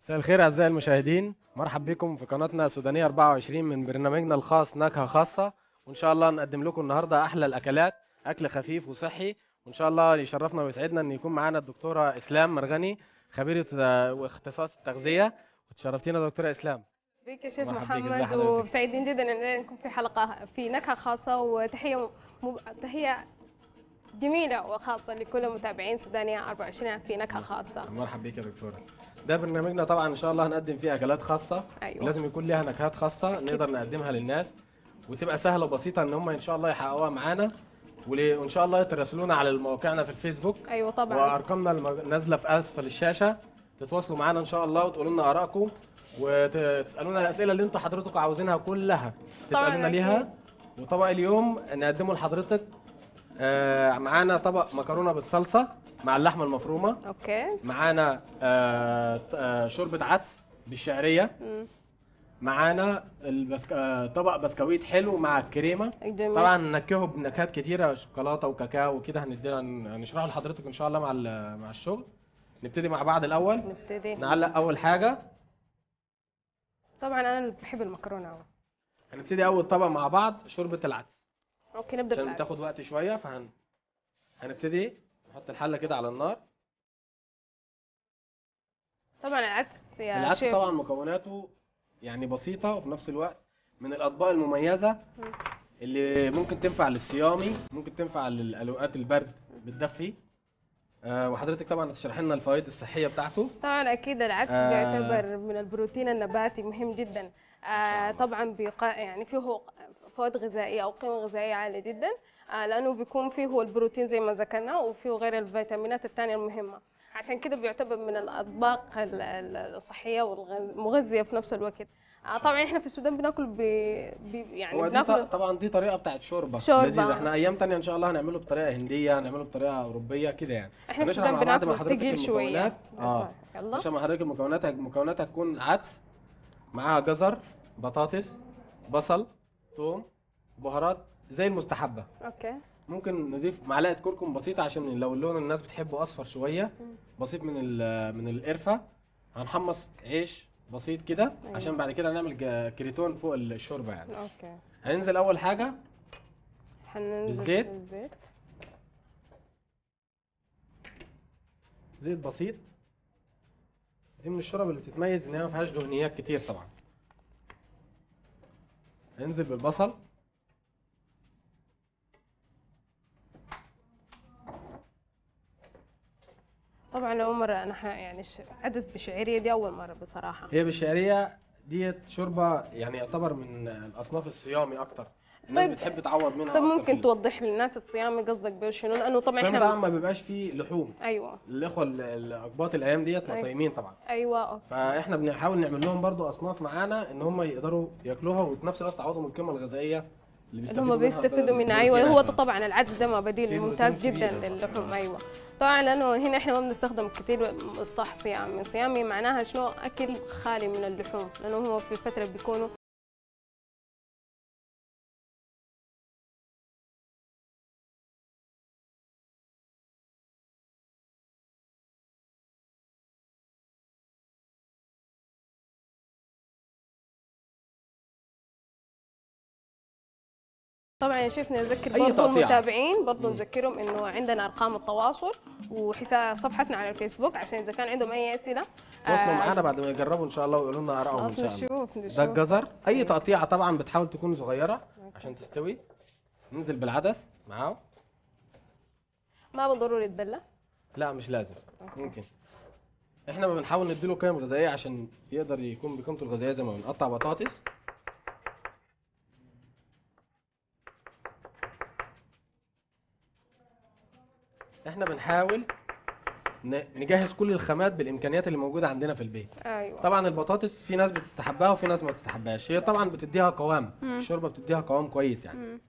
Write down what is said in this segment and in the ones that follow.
مساء الخير أعزائي المشاهدين مرحب بكم في قناتنا سودانية 24 من برنامجنا الخاص نكهة خاصة وإن شاء الله نقدم لكم النهاردة أحلى الأكلات أكل خفيف وصحي وإن شاء الله يشرفنا ويسعدنا إن يكون معانا الدكتورة إسلام مرغني خبيرة آه، واختصاص التغذية وتشرفتينا دكتورة إسلام بك يا شيخ مرحبا بك، ازي محمد حضرتك؟ وسعيدين جدا اننا نكون في حلقه في نكهه خاصه وتحيه مب... تحيه جميله وخاصه لكل متابعين سودانيه 24 في نكهه خاصه مرحب بك يا دكتورة ده برنامجنا طبعا إن شاء الله هنقدم فيه أكلات خاصة ايوه ولازم يكون ليها نكهات خاصة نقدر نقدمها للناس وتبقى سهلة وبسيطة إن هم إن شاء الله يحققوها معانا ول- وإن شاء الله يتراسلونا على مواقعنا في الفيسبوك ايوه طبعا وارقامنا الم- نازله في اسفل الشاشه تتواصلوا معانا ان شاء الله وتقولوا لنا ارائكم وتسالونا الاسئله اللي انتوا حضرتكم عاوزينها كلها طبعاً تسالونا ليها وطبق اليوم نقدمه لحضرتك آه، معانا طبق مكرونه بالصلصه مع اللحمه المفرومه اوكي معانا آه، ط- آه، شوربه عدس بالشعريه مم. معانا البسك... آه، طبق بسكويت حلو مع الكريمه جميل طبعا نكهه بنكهات كتيره شوكولاته وكاكاو وكده هنديها هنشرحه لحضرتك ان شاء الله مع ال- مع الشغل نبتدي مع بعض الاول نبتدي نعلق اول حاجه طبعا انا اللي بحب المكرونه أوي. هنبتدي اول طبق مع بعض شوربه العدس اوكي نبدا عشان بالعدس. تاخد وقت شويه فهن هنبتدي نحط الحله كده على النار طبعا العدس يا العدس شيخ طبعا مكوناته يعني بسيطه وفي نفس الوقت من الاطباق المميزه مم. اللي ممكن تنفع للصيامي ممكن تنفع للاوقات البرد بتدفي آه وحضرتك طبعا هتشرح لنا الفوائد الصحيه بتاعته طبعا اكيد العدس آه. بيعتبر من البروتين النباتي مهم جدا آه طبعا بيقا يعني فيه فوائد غذائيه او قيمه غذائيه عاليه جدا آه لانه بيكون فيه البروتين زي ما ذكرنا وفيه غير الفيتامينات الثانيه المهمه عشان كده بيعتبر من الاطباق ال- ال- الصحيه والمغذيه في نفس الوقت آه طبعا احنا في السودان بناكل ب... ب... يعني هو دي بناكل ط- طبعا دي طريقه بتاعت شوربه شوربة. لذيذه احنا ايام تانية ان شاء الله هنعمله بطريقه هنديه هنعمله بطريقه اوروبيه كده يعني احنا في هنشرح السودان مع بعض مع بناكل حضرتك تقيل شويه المكونات. اه يلا عشان مع حضرتك المكونات المكونات هتكون عدس معاها جزر بطاطس بصل ثوم بهارات زي المستحبه اوكي ممكن نضيف معلقه كركم بسيطه عشان لو اللون الناس بتحبه اصفر شويه مم. بسيط من ال- من القرفه هنحمص عيش بسيط كده أيوة. عشان بعد كده نعمل جا- كريتون فوق الشوربه يعني اوكي هننزل اول حاجه حننزل بالزيت؟ بالزيت زيت بسيط دي من الشرب اللي بتتميز ان هي ما فيهاش دهنيات كتير طبعا هننزل بالبصل طبعا لو مرة أنا ح- يعني ش- عدس بشعرية دي أول مرة بصراحة هي بالشعريه ديت شوربه يعني يعتبر من الاصناف الصيامي اكتر الناس طيب- بتحب تعوض منها طب أكتر ممكن في توضح للناس الصيامي قصدك بيه شنو لأنه طبعا الصيام طبعا احنا ما بيبقاش فيه لحوم أيوه الاخوه ال- الاقباط الايام ديت أيوة. صايمين طبعا أيوه أوكي. فاحنا بنحاول نعمل لهم برضو اصناف معانا ان هم يقدروا ياكلوها وفي نفس الوقت تعوضهم القيمه الغذائيه اللي اللي هم منها بيستفيدوا ب- منها أيوه هو بالزيادة. طبعا العدس ده ما فيه بديل بروتين ممتاز كبير جدا طبعاً. للحوم أيوه طبعا لأنه هنا احنا ما بنستخدم كثير مصطلح صيامي صيامي معناها شنو أكل خالي من اللحوم لأنه هو في فترة بيكونوا طبعا يا شيخ نذكر أي برضو تقطيع. المتابعين برضو مم. نذكرهم انه عندنا ارقام التواصل وحساب صفحتنا على الفيسبوك عشان اذا كان عندهم اي اسئله تواصلوا آه، معانا بعد ما يجربوا ان شاء الله ويقولوا لنا ارائهم ان خلاص شاء الله نشوف ده نشوف الجزر اي أيوة. تقطيعه طبعا بتحاول تكون صغيره عشان تستوي ننزل بالعدس معاه ما بالضروري تبلى لا مش لازم أوكي. ممكن احنا ما بنحاول نديله قيم غذائيه عشان يقدر يكون بقيمته الغذائيه زي ما بنقطع بطاطس احنا بنحاول ن- نجهز كل الخامات بالامكانيات اللي موجوده عندنا في البيت ايوه طبعا البطاطس في ناس بتستحبها وفي ناس ما بتستحبهاش هي طبعا بتديها قوام مم. الشوربه بتديها قوام كويس يعني مم.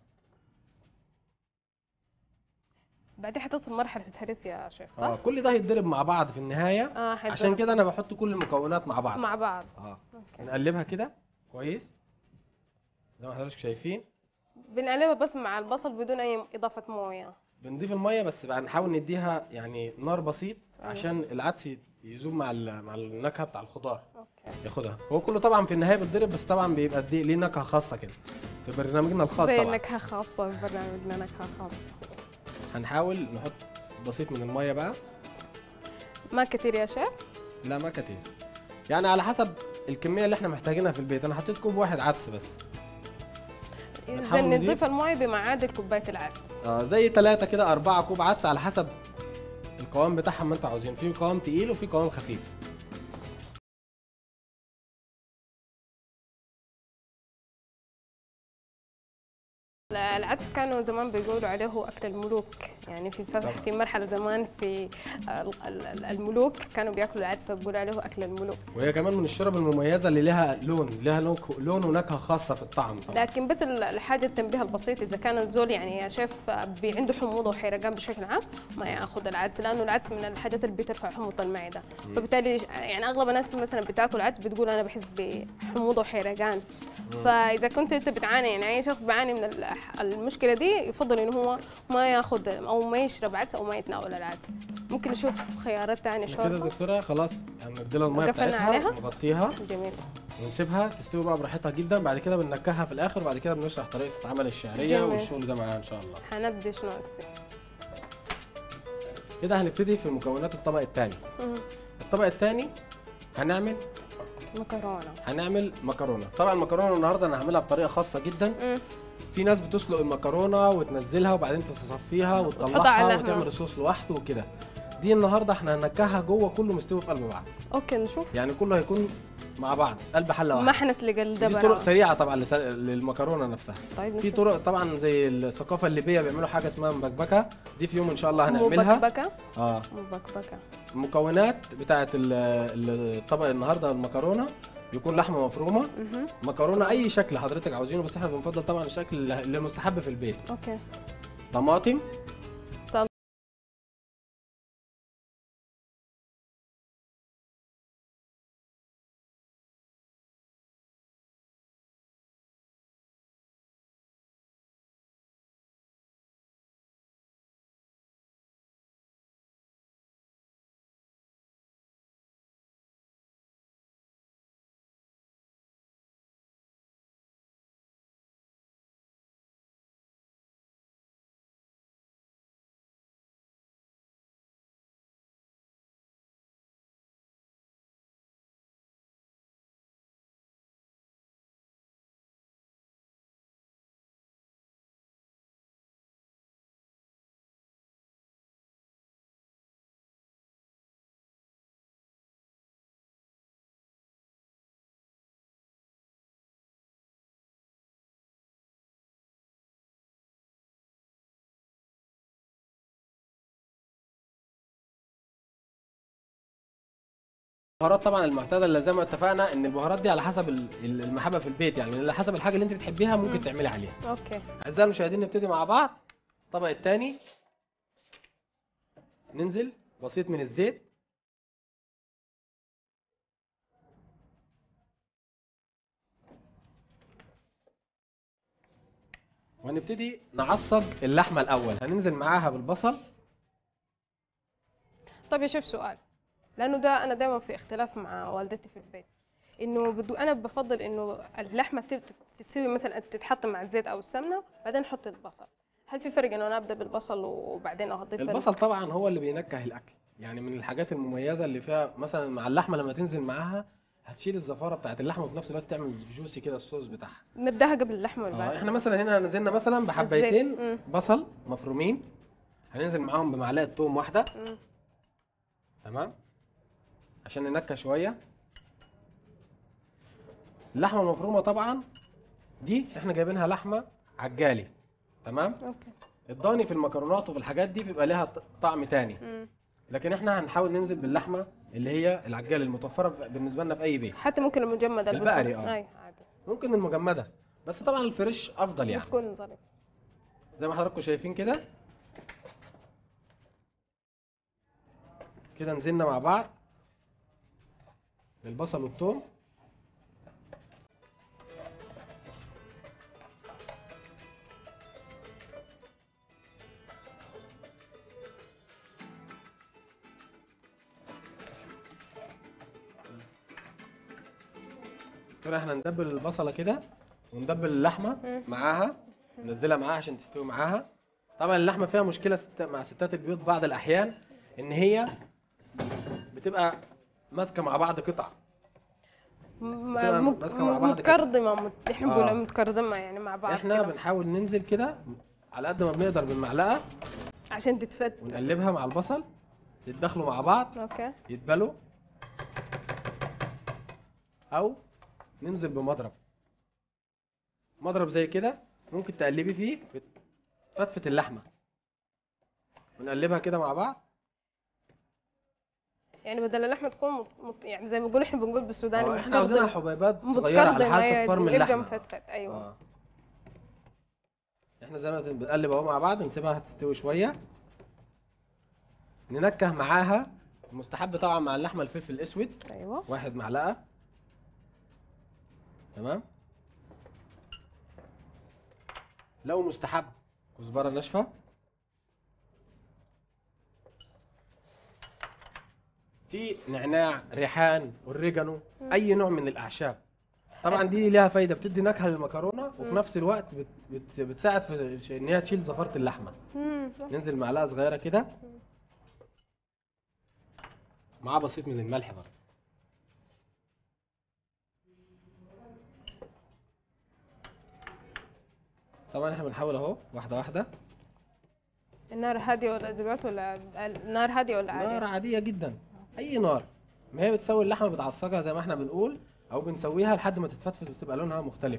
بعدين حتصل مرحله الهرس يا شيخ اه صح؟ كل ده هيتضرب مع بعض في النهايه اه حيتضرب عشان كده انا بحط كل المكونات مع بعض مع بعض اه اوكي نقلبها كده كويس زي ما حضرتك شايفين بنقلبها بس مع البصل بدون اي اضافه مويه بنضيف الميه بس بقى نحاول نديها يعني نار بسيط أيوة. عشان العدس يذوب مع ال- مع النكهه بتاع الخضار اوكي ياخدها هو كله طبعا في النهايه بيتضرب بس طبعا بيبقى الدقيق ليه نكهه خاصه كده في برنامجنا الخاص زي طبعا نكهه خاصه في برنامجنا نكهه خاصه هنحاول نحط بسيط من الميه بقى ما كتير يا شيف لا ما كتير يعني على حسب الكميه اللي احنا محتاجينها في البيت انا حطيت كوب واحد عدس بس زي بنحاول نضيف- نضيف المويه بمعادل كوبايه العدس آه زي ثلاثة كده أربعة كوب عدس على حسب القوام بتاعهم ما انتوا عاوزين في قوام تقيل وفي قوام خفيف العدس كانوا زمان بيقولوا عليه هو اكل الملوك يعني في فتح طبعا. في مرحله زمان في ال- ال- الملوك كانوا بياكلوا العدس فبيقولوا عليه اكل الملوك وهي كمان من الشرب المميزة اللي لها لون لها لون لون ونكهة خاصة في الطعم طبعا لكن بس ال- الحاجه التنبيه البسيط اذا كان الزول يعني يا شيف بي عنده حموضه وحرقان بشكل عام ما ياخذ العدس لانه العدس من الحاجات اللي بترفع حموضه المعده فبالتالي يعني اغلب الناس مثلا بتاكل عدس بتقول انا بحس بحموضه وحرقان فاذا كنت انت بتعاني يعني اي شخص بيعاني من الح- المشكله دي يفضل انه هو ما ياخذ او ما يشرب عدس او ما يتناول العدس ممكن نشوف خيارات ثانيه كده يا شوربه دكتورة خلاص يعني نديلها المية قفلنا بتاعتها عليها؟ نغطيها جميل ونسيبها تستوي بقى براحتها جدا بعد كده بننكهها في الآخر وبعد كده بنشرح طريقة عمل الشعرية جميل. والشغل ده معاها إن شاء الله حنبدا شنو هسه كده هنبتدي في مكونات الطبق الثاني مم. الطبق الثاني هنعمل مكرونه هنعمل مكرونه طبعا المكرونه النهارده انا هعملها بطريقه خاصه جدا مم. في ناس بتسلق المكرونه وتنزلها وبعدين تصفيها وتحطها على وتطلعها اللحمة. وتعمل صوص لوحده وكده دي النهارده احنا هننكهها جوه كله مستوي في قلب بعض اوكي نشوف يعني كله هيكون مع بعض قلب حله ما واحده حنسلق دي الدبر طرق سريعه طبعا لس- للمكرونه نفسها طيب في نشوف طرق طبعا زي الثقافه الليبيه بيعملوا حاجه اسمها مبكبكه دي في يوم ان شاء الله هنعملها مبكبكه اه مبكبكه المكونات بتاعه ال- ال- الطبق النهارده المكرونه يكون لحمه مفرومه مهم. مكرونه اي شكل حضرتك عاوزينه بس احنا بنفضل طبعا الشكل اللي اللي مستحب في البيت اوكي طماطم صل البهارات طبعا المعتاده اللي زي ما اتفقنا ان البهارات دي على حسب ال- ال- المحبه في البيت يعني على حسب الحاجه اللي انت بتحبيها ممكن مم. تعملي عليها اوكي اعزائي المشاهدين نبتدي مع بعض الطبق الثاني ننزل بسيط من الزيت وهنبتدي نعصج اللحمه الاول هننزل معاها بالبصل طيب يا شيف سؤال لانه ده انا دائما في اختلاف مع والدتي في البيت انه بدو انا بفضل انه اللحمه تت- تتسوي مثلا تتحط مع الزيت او السمنه بعدين نحط البصل هل في فرق انه انا ابدا بالبصل وبعدين اضيف ال- البصل طبعا هو اللي بينكه الاكل يعني من الحاجات المميزه اللي فيها مثلا مع اللحمه لما تنزل معاها هتشيل الزفاره بتاعت اللحمه وفي نفس الوقت تعمل جوسي كده الصوص بتاعها نبداها قبل اللحمه اه والبعد احنا مثلا هنا نزلنا مثلا بحبايتين مم. بصل مفرومين هننزل معاهم بمعلقه توم واحده مم. تمام عشان ننكه شويه اللحمه المفرومه طبعا دي احنا جايبينها لحمه عجالي تمام اوكي الضاني في المكرونات وفي الحاجات دي بيبقى ليها ط- طعم تاني مم. لكن احنا هنحاول ننزل باللحمه اللي هي العجال المتوفره بالنسبه لنا في اي بيت حتى ممكن المجمده اللي البقري، بيكون- اه. اي عادي ممكن المجمده بس طبعا الفريش افضل يعني بتكون ظريف زي ما حضراتكم شايفين كده كده نزلنا مع بعض بالبصل والثوم كده احنا ندبل البصله كده وندبل اللحمه مم. معاها ننزلها معاها عشان تستوي معاها طبعا اللحمه فيها مشكله ست... مع ستات البيوت بعض الاحيان ان هي بتبقى ماسكه مع بعض قطع م- بتبقى مك- ماسكة مع بعض كده. متكرضمه مت- احنا بنقولها آه. متكرضمه يعني مع بعض احنا كده. بنحاول ننزل كده على قد ما بنقدر بالمعلقه عشان تتفت ونقلبها مع البصل يتدخلوا مع بعض اوكي يتبلوا او ننزل بمضرب مضرب زي كده ممكن تقلبي فيه فتفة اللحمة ونقلبها كده مع بعض يعني بدل اللحمه تكون مت... مت... يعني زي ما بنقول احنا بنقول بالسوداني اه احنا عاوزينها متكرضم حبيبات صغيرة على متكرضم حسب أيوة، فرم يبقى اللحمة مفتفت ايوه اه احنا زي ما بنقلب اهو مع بعض نسيبها تستوي شوية ننكه معاها المستحب طبعا مع اللحمة الفلفل الاسود ايوه واحد معلقة تمام لو مستحب كزبرة ناشفة في نعناع ريحان اوريجانو مم. اي نوع من الاعشاب طبعا دي ليها فايده بتدي نكهه للمكرونه وفي مم. نفس الوقت بت بت بتساعد في ان هي تشيل زفاره اللحمه مم، صح. ننزل معلقه صغيره كده معاه بسيط من الملح برضه طبعا احنا بنحاول اهو واحده واحده النار هاديه ولا دلوقتي ولا النار هاديه ولا نار عاليه عاديه جدا اي نار ما هي بتسوي اللحمه بتعصجها زي ما احنا بنقول او بنسويها لحد ما تتفتفت وتبقى لونها مختلف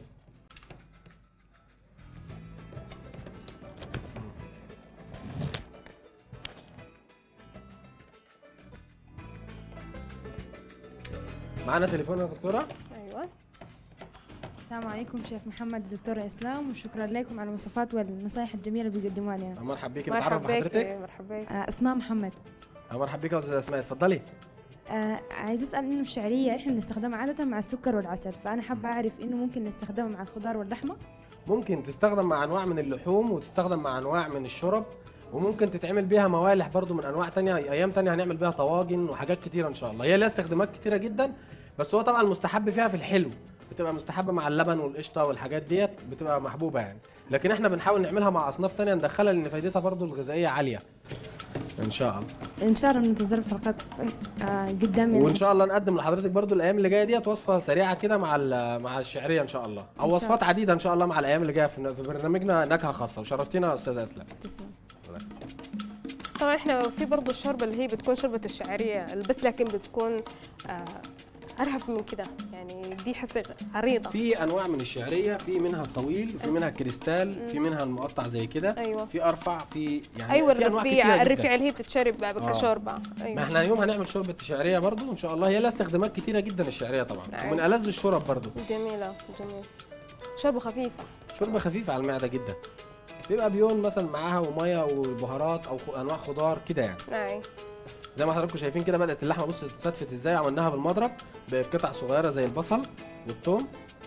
معانا تليفون يا دكتوره ايوه السلام عليكم شيف محمد دكتورة إسلام وشكرا لكم على الوصفات والنصائح الجميلة اللي بيقدموها لنا مرحبا بيكي مرحبا نتعرف بك بحضرتك مرحبا بك آه، أسماء محمد مرحبا بيك يا استاذه اسماء اتفضلي آه، عايز أسأل إنه الشعرية إحنا بنستخدمها عادة مع السكر والعسل فأنا حابة أعرف إنه ممكن نستخدمها مع الخضار واللحمة ممكن تستخدم مع انواع من اللحوم وتستخدم مع انواع من الشرب وممكن تتعمل بيها موالح برضو من انواع تانية ايام تانية هنعمل بيها طواجن وحاجات كتيرة ان شاء الله هي لها استخدامات كتيرة جدا بس هو طبعا المستحب فيها في الحلو بتبقى مستحبة مع اللبن والقشطة والحاجات ديت بتبقى محبوبة يعني لكن احنا بنحاول نعملها مع اصناف تانية ندخلها لان فايدتها برضو الغذائية عالية ان شاء الله إن شاء الله بننتظر حلقات آه، قدام وان شاء الله نقدم لحضرتك برضو الايام اللي جايه ديت وصفه سريعه كده مع ال- مع الشعريه ان شاء الله او إن شاء وصفات عديده ان شاء الله مع الايام اللي جايه في في برنامجنا نكهه خاصه وشرفتينا يا استاذه اسلام تسلم. طبعا احنا في برضه الشوربه اللي هي بتكون شوربه الشعريه بس لكن بتكون آه ارهف من كده يعني دي حسي عريضه في انواع من الشعريه في منها الطويل وفي منها الكريستال في منها المقطع زي كده ايوه في ارفع في يعني ايوه في أنواع كتيرة الرفيع جداً. الرفيع اللي هي بتتشرب كشوربه ما ايوه احنا اليوم هنعمل شوربه شعريه برضو ان شاء الله هي لها استخدامات كتيره جدا الشعريه طبعا نعم. ومن الذ الشرب برضو جميله جميله شوربه خفيفه شوربه خفيفه على المعده جدا بيبقى بيون مثلا معاها وميه وبهارات او خ- انواع خضار كده يعني اي زي ما حضراتكم شايفين كده بدات اللحمه بص تتفتفت ازاي عملناها بالمضرب بقطع صغيره زي البصل والثوم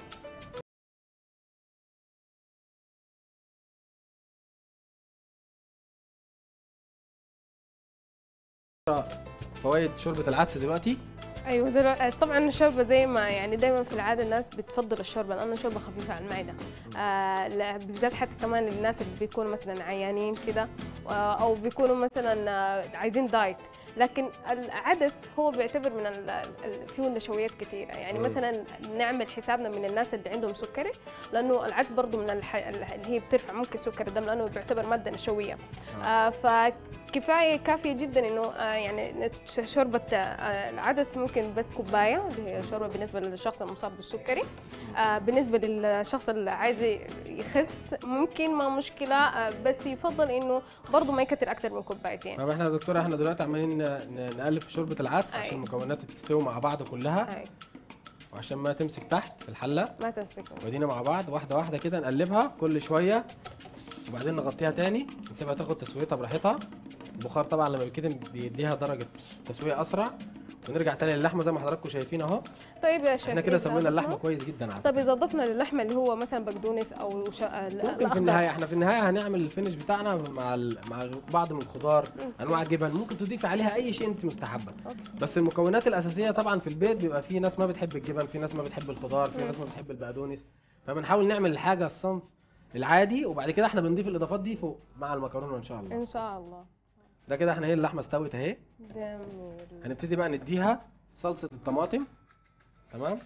فوائد شوربه العدس دلوقتي ايوه دلوقتي طبعا الشوربه زي ما يعني دايما في العاده الناس بتفضل الشوربه لانه شوربه خفيفه على المعده آه لا، بالذات حتى كمان الناس اللي بيكونوا مثلا عيانين كده آه، او بيكونوا مثلا آه، عايزين دايت لكن العدس هو بيعتبر من ال- ال- فيه نشويات كثيره يعني مم. مثلا نعمل حسابنا من الناس اللي عندهم سكري لانه العدس برضه من الح... اللي هي بترفع ممكن سكر الدم لانه بيعتبر ماده نشويه آه فكفايه كافيه جدا انه آه يعني ش- شوربه آه العدس ممكن بس كوبايه اللي هي شوربه بالنسبه للشخص المصاب بالسكري آه بالنسبه للشخص اللي عايز يخس ممكن ما مشكله آه بس يفضل انه برضه ما يكتر اكثر من كوبايتين طب احنا يا دكتوره احنا دلوقتي عمالين ن- ن- نقلب في شوربه العدس أي. عشان المكونات تستوي مع بعض كلها أي. وعشان ما تمسك تحت في الحله ما تمسكوا ودينا مع بعض واحده واحده كده نقلبها كل شويه وبعدين نغطيها تاني نسيبها تاخد تسويتها براحتها البخار طبعا لما كده بيديها درجه تسويه اسرع ونرجع تاني للحمه زي ما حضراتكم شايفين اهو طيب يا شيخ احنا كده إذا سوينا اللحمه ضفنا- كويس جدا على طب فكرة. اذا ضفنا للحمه اللي هو مثلا بقدونس او شا... ال- ممكن في الأخضر. النهايه احنا في النهايه هنعمل الفينش بتاعنا مع ال... مع بعض من الخضار انواع جبن ممكن تضيف عليها اي شيء انت مستحبه أوكي. بس المكونات الاساسيه طبعا في البيت بيبقى في ناس ما بتحب الجبن في ناس ما بتحب الخضار في مم. ناس ما بتحب البقدونس فبنحاول نعمل الحاجه الصنف العادي وبعد كده احنا بنضيف الاضافات دي فوق مع المكرونه ان شاء الله ان شاء الله ده كده احنا هي اللحمه استوت اهي جميل هنبتدي بقى نديها صلصه الطماطم تمام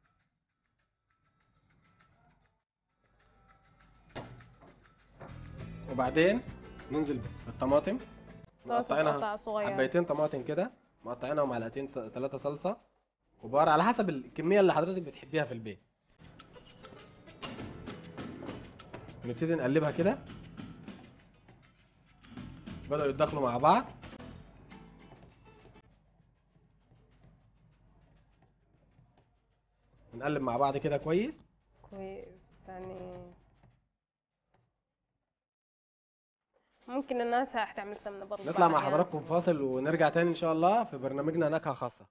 وبعدين ننزل بالطماطم مقطعينها قطع صغير حبيتين طماطم كده مقطعينها ومعلقتين ثلاثه صلصه كبار على حسب الكميه اللي حضرتك بتحبيها في البيت نبتدي نقلبها كده بدأوا يتدخلوا مع بعض نقلب مع بعض كده كويس كويس يعني ممكن الناس هتعمل سمنه برضه نطلع بعد مع يعني. حضراتكم فاصل ونرجع تاني ان شاء الله في برنامجنا نكهة خاصة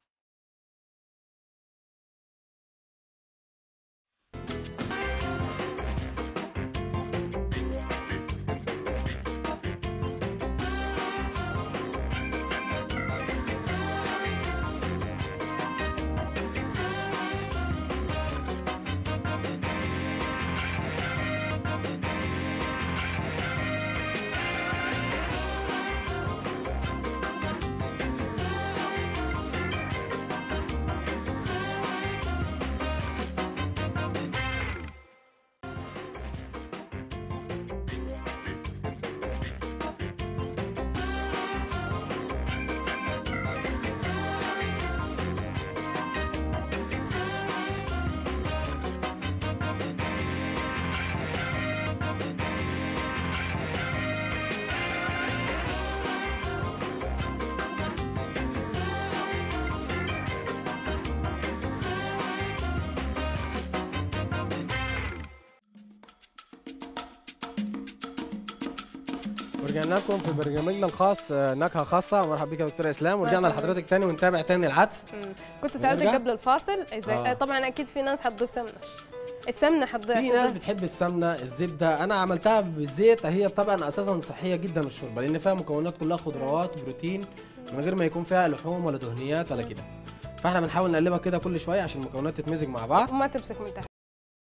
ورجعنا لكم في برنامجنا الخاص آه، نكهة خاصة مرحبا بك يا دكتورة اسلام ورجعنا مرحبا. لحضرتك تاني ونتابع تاني العدس مم. كنت سألتك ونرجع؟ قبل الفاصل اذا آه. آه. طبعا اكيد في ناس حتضيف سمنه السمنه حتضيف في ناس بتحب السمنه الزبده انا عملتها بالزيت هي طبعا اساسا صحيه جدا الشوربه لان فيها مكونات كلها خضروات وبروتين من غير ما يكون فيها لحوم ولا دهنيات ولا كده فاحنا بنحاول نقلبها كده كل شويه عشان المكونات تتمزج مع بعض وما تمسك من تحت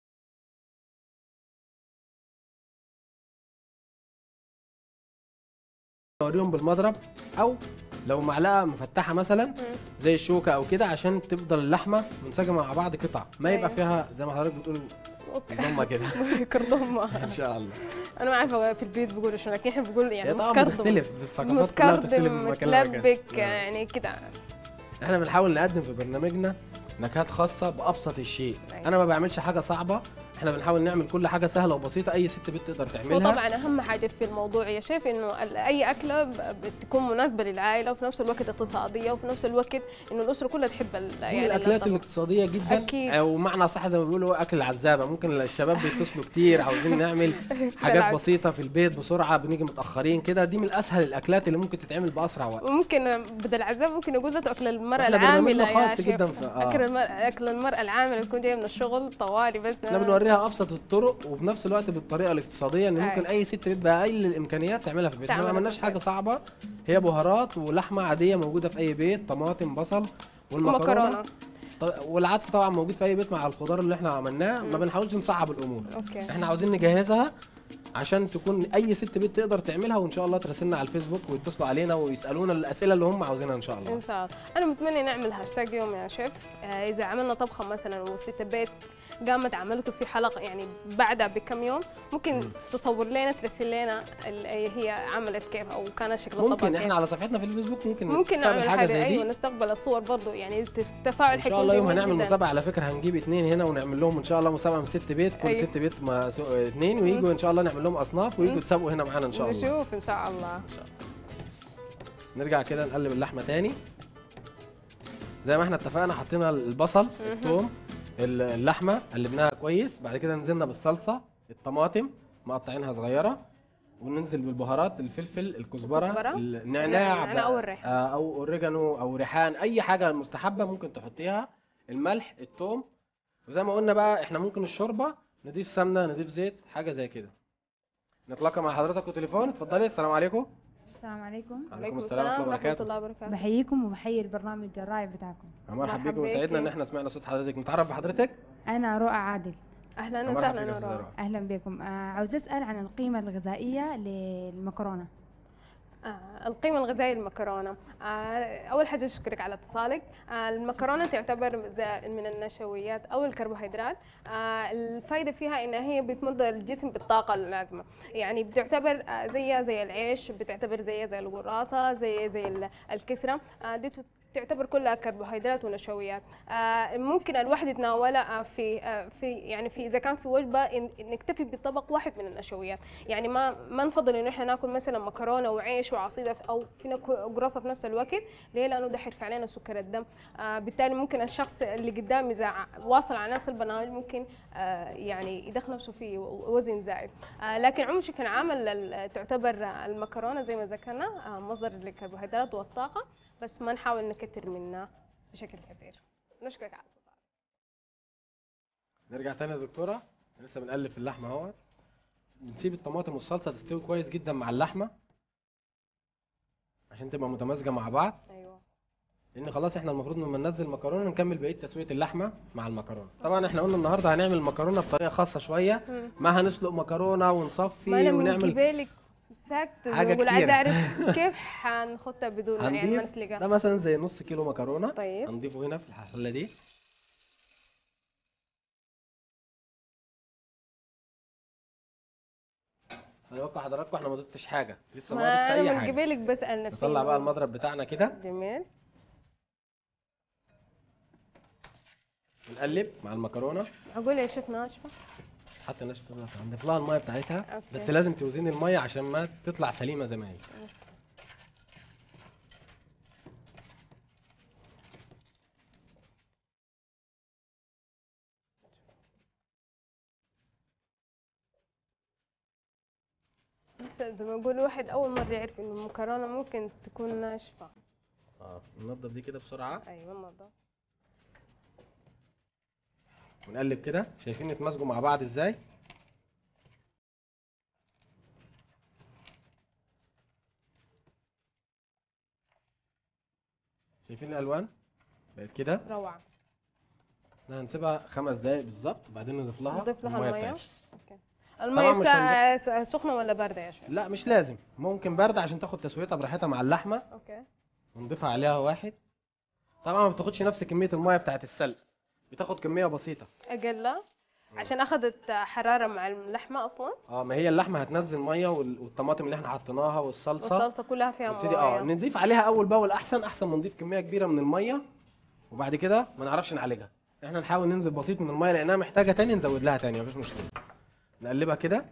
نوريهم بالمضرب او لو معلقه مفتحه مثلا مم. زي الشوكه او كده عشان تفضل اللحمه منسجمه مع بعض قطع ما يبقى أيوة. فيها زي ما حضرتك بتقول اوكي ضمه كده كردهم ان شاء الله انا ما عارفه في البيت بيقولوا شنو لكن احنا بنقول يعني هي طبعا متكردم بتختلف الثقافات كلها بتختلف متكردم من مكان لمكان متلبك نعم. يعني كده احنا بنحاول نقدم في برنامجنا نكهات خاصة بأبسط الشيء أيوة. أنا ما بعملش حاجة صعبة احنا بنحاول نعمل كل حاجة سهلة وبسيطة أي ست بنت تقدر تعملها وطبعا اهم حاجه في الموضوع هي شايف انه ال- اي اكله ب- بتكون مناسبه للعائله وفي نفس الوقت اقتصاديه وفي نفس الوقت انه الاسره كلها تحب ال- من يعني الأكلات الطبخ. الاقتصادية جدا أكيد. أو معنى صح زي ما بيقولوا أكل العزابة ممكن الشباب بيتصلوا كتير عاوزين نعمل حاجات العز- بسيطة في البيت بسرعة بنيجي متأخرين كده دي من أسهل الأكلات اللي ممكن تتعمل بأسرع وقت وممكن بدل عذاب ممكن يقول ذاته اكل المراه إحنا برنامجنا العامله يا خاص شيخ. جدا في- آه. اكل المرأة اكل المراه العامله تكون جايه من الشغل طوالي بس احنا بنوريها ابسط الطرق وفي نفس الوقت بالطريقه الاقتصاديه ان ممكن أيوة. اي ست بيت باقل الامكانيات تعملها في البيت احنا ما تعملها في عملناش حاجه البيت. صعبه هي بهارات ولحمه عاديه موجوده في اي بيت طماطم بصل والمكرونه مكرونه ط- والعدس طبعا موجود في اي بيت مع الخضار اللي احنا عملناه ما مم. بنحاولش نصعب الامور اوكي احنا عاوزين نجهزها عشان تكون اي ست بيت تقدر تعملها وان شاء الله تراسلنا على الفيسبوك ويتصلوا علينا ويسالونا الاسئله اللي هم عاوزينها ان شاء الله ان شاء الله انا متمنى نعمل هاشتاج يوم يا شيف آه، اذا عملنا طبخه مثلا وست بيت قامت عملته في حلقه يعني بعدها بكم يوم ممكن مم. تصور لنا ترسل لنا ال- هي عملت كيف او كان شكل الطبق ممكن كيف. احنا على صفحتنا في الفيسبوك ممكن ممكن نستقبل نعمل حاجه حاجه زي دي ايوه نستقبل الصور برضو يعني التفاعل ان شاء الله يوم جميل هنعمل جداً. مسابقه على فكره هنجيب اثنين هنا ونعمل لهم ان شاء الله مسابقه من ست بيت كل أيوة. ست بيت ما سو... اثنين ويجوا ان شاء الله نعمل لهم اصناف ويجوا مم. يتسابقوا هنا معانا ان شاء الله نشوف ان شاء الله نرجع كده نقلب اللحمه تاني زي ما احنا اتفقنا حطينا البصل الثوم ال- اللحمه قلبناها كويس بعد كده نزلنا بالصلصه الطماطم مقطعينها صغيره وننزل بالبهارات الفلفل الكزبره الكزبرة؟ النعناع النعناع أو الريحان. آه، او اوريجانو او ريحان اي حاجه مستحبه ممكن تحطيها الملح الثوم وزي ما قلنا بقى احنا ممكن الشوربه نضيف سمنه نضيف زيت حاجه زي كده نتلاقى مع حضرتك وتليفون اتفضلي السلام عليكم السلام عليكم وعليكم السلام ورحمه الله وبركاته الله وبركاته بحييكم وبحيي البرنامج الرائع بتاعكم مرحبا مرحبا بيكم وسعدنا بيكي. ان احنا سمعنا صوت حضرتك نتعرف بحضرتك انا رؤى عادل اهلا مرحبا وسهلا بك يا أستاذة نورا رؤى. اهلا بكم آه عاوز اسال عن القيمه الغذائيه للمكرونه آه، القيمة الغذائية للمكرونة آه، أول حاجة أشكرك على اتصالك آه، المكرونة تعتبر زي- من النشويات أو الكربوهيدرات آه، الفايدة فيها إن هي بتمد الجسم بالطاقة اللازمة يعني بتعتبر آه، زيها زي العيش بتعتبر زيها زي القراصة زي زي ال- الكسرة آه، دي تت- تعتبر كلها كربوهيدرات ونشويات آه، ممكن الواحد يتناولها آه، في آه، في يعني في اذا كان في وجبه إن- نكتفي بطبق واحد من النشويات يعني ما ما نفضل انه احنا ناكل مثلا مكرونه وعيش وعصيده في- او فينا كو- قراصه في نفس الوقت ليه لانه ده حيرفع علينا سكر الدم آه بالتالي ممكن الشخص اللي قدامي اذا ع- واصل على نفس البرنامج ممكن آه يعني يدخل نفسه في و- وزن زائد آه لكن عموما بشكل عام ال- ال- تعتبر المكرونه زي ما ذكرنا آه مصدر للكربوهيدرات والطاقه بس ما نحاول نكتر منها بشكل كثير نشكرك على الاتصال نرجع تاني يا دكتوره لسه بنقلب في اللحمه اهوت بنسيب الطماطم والصلصه تستوي كويس جدا مع اللحمه عشان تبقى متماسكه مع بعض ايوه لان خلاص احنا المفروض لما ننزل المكرونه نكمل بقيه تسويه اللحمه مع المكرونه طبعا احنا قلنا النهارده هنعمل المكرونه بطريقه خاصه شويه مم. ما هنسلق مكرونه ونصفي ما انا من ونعمل قبالك ساكتة حاجة بقول عايزة كتيرة. اعرف كيف حنخدها بدون يعني ما هنضيف نسلقها ده مثلا زي نص كيلو مكرونه طيب هنضيفه هنا في الحله دي اتوقع حضراتكم احنا ما ضفتش حاجه لسه ما ما ضفتش انا اي من حاجه قبالك بسأل نفسي نطلع بقى إنه- المضرب بتاعنا كده جميل ونقلب مع المكرونه اقول يا شيف ناشفة حتى الناس تطلع هنضيف لها الميه بتاعتها أوكي. بس لازم توزني الميه عشان ما تطلع سليمه زي ما هي بس زي ما يقول واحد اول مرة يعرف انه المكرونة ممكن تكون ناشفة اه ننضف دي كده بسرعه ايوه النظام ونقلب كده شايفين يتمازجوا مع بعض ازاي شايفين الالوان بقت كده روعة ده هنسيبها خمس دقايق بالظبط وبعدين نضيف لها نضيف لها المية المية بتاعتها. اوكي المية مش سا- س- سخنة ولا باردة يا شيف لا مش لازم ممكن باردة عشان تاخد تسويتها براحتها مع اللحمة اوكي ونضيفها عليها واحد طبعا ما بتاخدش نفس كمية المية بتاعت السلق بتاخد كمية بسيطة اقل عشان اخذت حرارة مع اللحمة اصلا اه ما هي اللحمة هتنزل مية وال- والطماطم اللي احنا حطيناها والصلصة والصلصة كلها فيها نبتدي اه مويه نضيف عليها اول باول احسن احسن ما نضيف كمية كبيرة من المية وبعد كده ما نعرفش نعالجها احنا نحاول ننزل بسيط من المية لانها محتاجة تاني نزود لها تاني مفيش مشكلة نقلبها كده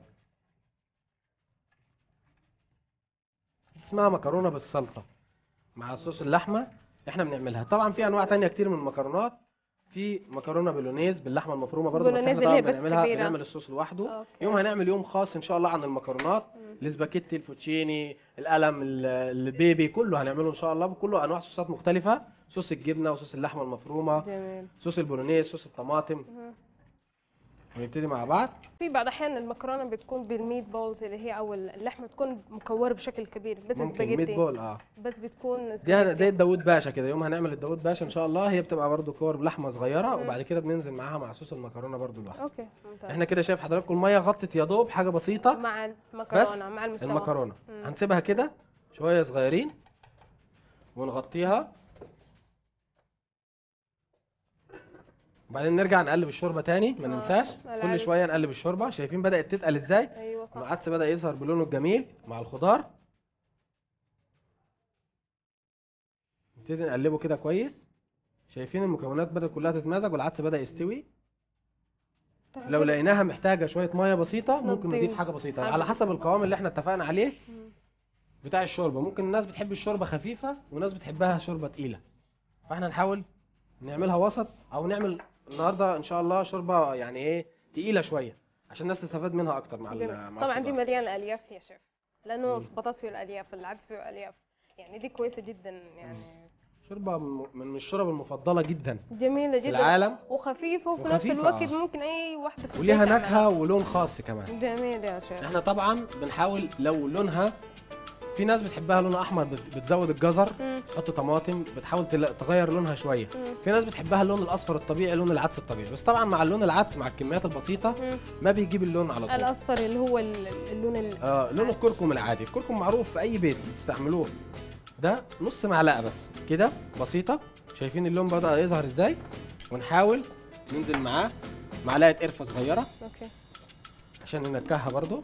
اسمها مكرونة بالصلصة مع صوص اللحمة احنا بنعملها طبعا في انواع تانية كتير من المكرونات في مكرونه بولونيز باللحمه المفرومه برضه بس بولونيز احنا اللي طبعا هي بس بنعملها كبيرة. بنعمل الصوص لوحده أوكي. يوم هنعمل يوم خاص ان شاء الله عن المكرونات مم. الاسباجيتي الفوتشيني القلم ال- البيبي كله هنعمله ان شاء الله بكله انواع صوصات مختلفه صوص الجبنه وصوص اللحمه المفرومه جميل صوص البولونيز صوص الطماطم مهم. ونبتدي مع بعض في بعض الاحيان المكرونه بتكون بالميت بولز اللي هي او اللحمه تكون مكوره بشكل كبير بس ممكن سباجيتي ميت بول اه بس بتكون دي سباجيتي. زي الداوود باشا كده يوم هنعمل الداوود باشا ان شاء الله هي بتبقى برضو كور لحمه صغيره مم. وبعد كده بننزل معاها مع صوص المكرونه برضو لوحده اوكي ممتاز احنا كده شايف حضراتكم الميه غطت يا دوب حاجه بسيطه مع المكرونه مع المستوى المكرونه مم. هنسيبها كده شويه صغيرين ونغطيها وبعدين نرجع نقلب الشوربه تاني ما آه، ننساش العادة. كل شويه نقلب الشوربه شايفين بدات تتقل ازاي ايوه صح العدس بدا يظهر بلونه الجميل مع الخضار نبتدي نقلبه كده كويس شايفين المكونات بدات كلها تتمازج والعدس بدا يستوي لو لقيناها محتاجه شويه ميه بسيطه ممكن نضيف نضيف حاجه بسيطه حاجة على حسب بسيطة. القوام اللي احنا اتفقنا عليه مم. بتاع الشوربه ممكن الناس بتحب الشوربه خفيفه وناس بتحبها شوربه تقيله فاحنا نحاول نعملها وسط او نعمل النهارده ان شاء الله شوربه يعني ايه تقيله شويه عشان الناس تستفاد منها اكتر مع ال- جميل. مع طبعا دي الخضار. مليانه الياف يا شيف لانه مم. البطاطس فيه الالياف العدس فيه الياف يعني دي كويسه جدا يعني شوربه من من الشرب المفضله جدا جميله في جدا العالم وخفيفه وفي نفس وخفيفة، الوقت آه. ممكن اي واحده في وليها البيت نكهه ولون خاص كمان تعملها. جميل يا شيخ احنا طبعا بنحاول لو لونها في ناس بتحبها لون احمر بت- بتزود الجزر مم. تحط طماطم بتحاول تل- تغير لونها شويه مم. في ناس بتحبها اللون الاصفر الطبيعي لون العدس الطبيعي بس طبعا مع اللون العدس مع الكميات البسيطه مم. ما بيجيب اللون على طول الاصفر اللي هو ال- اللون ال... اه لون الكركم العادي الكركم معروف في اي بيت بتستعملوه ده نص معلقه بس كده بسيطه شايفين اللون بدا يظهر ازاي ونحاول ننزل معاه معلقه قرفه صغيره اوكي عشان ننكهها برضو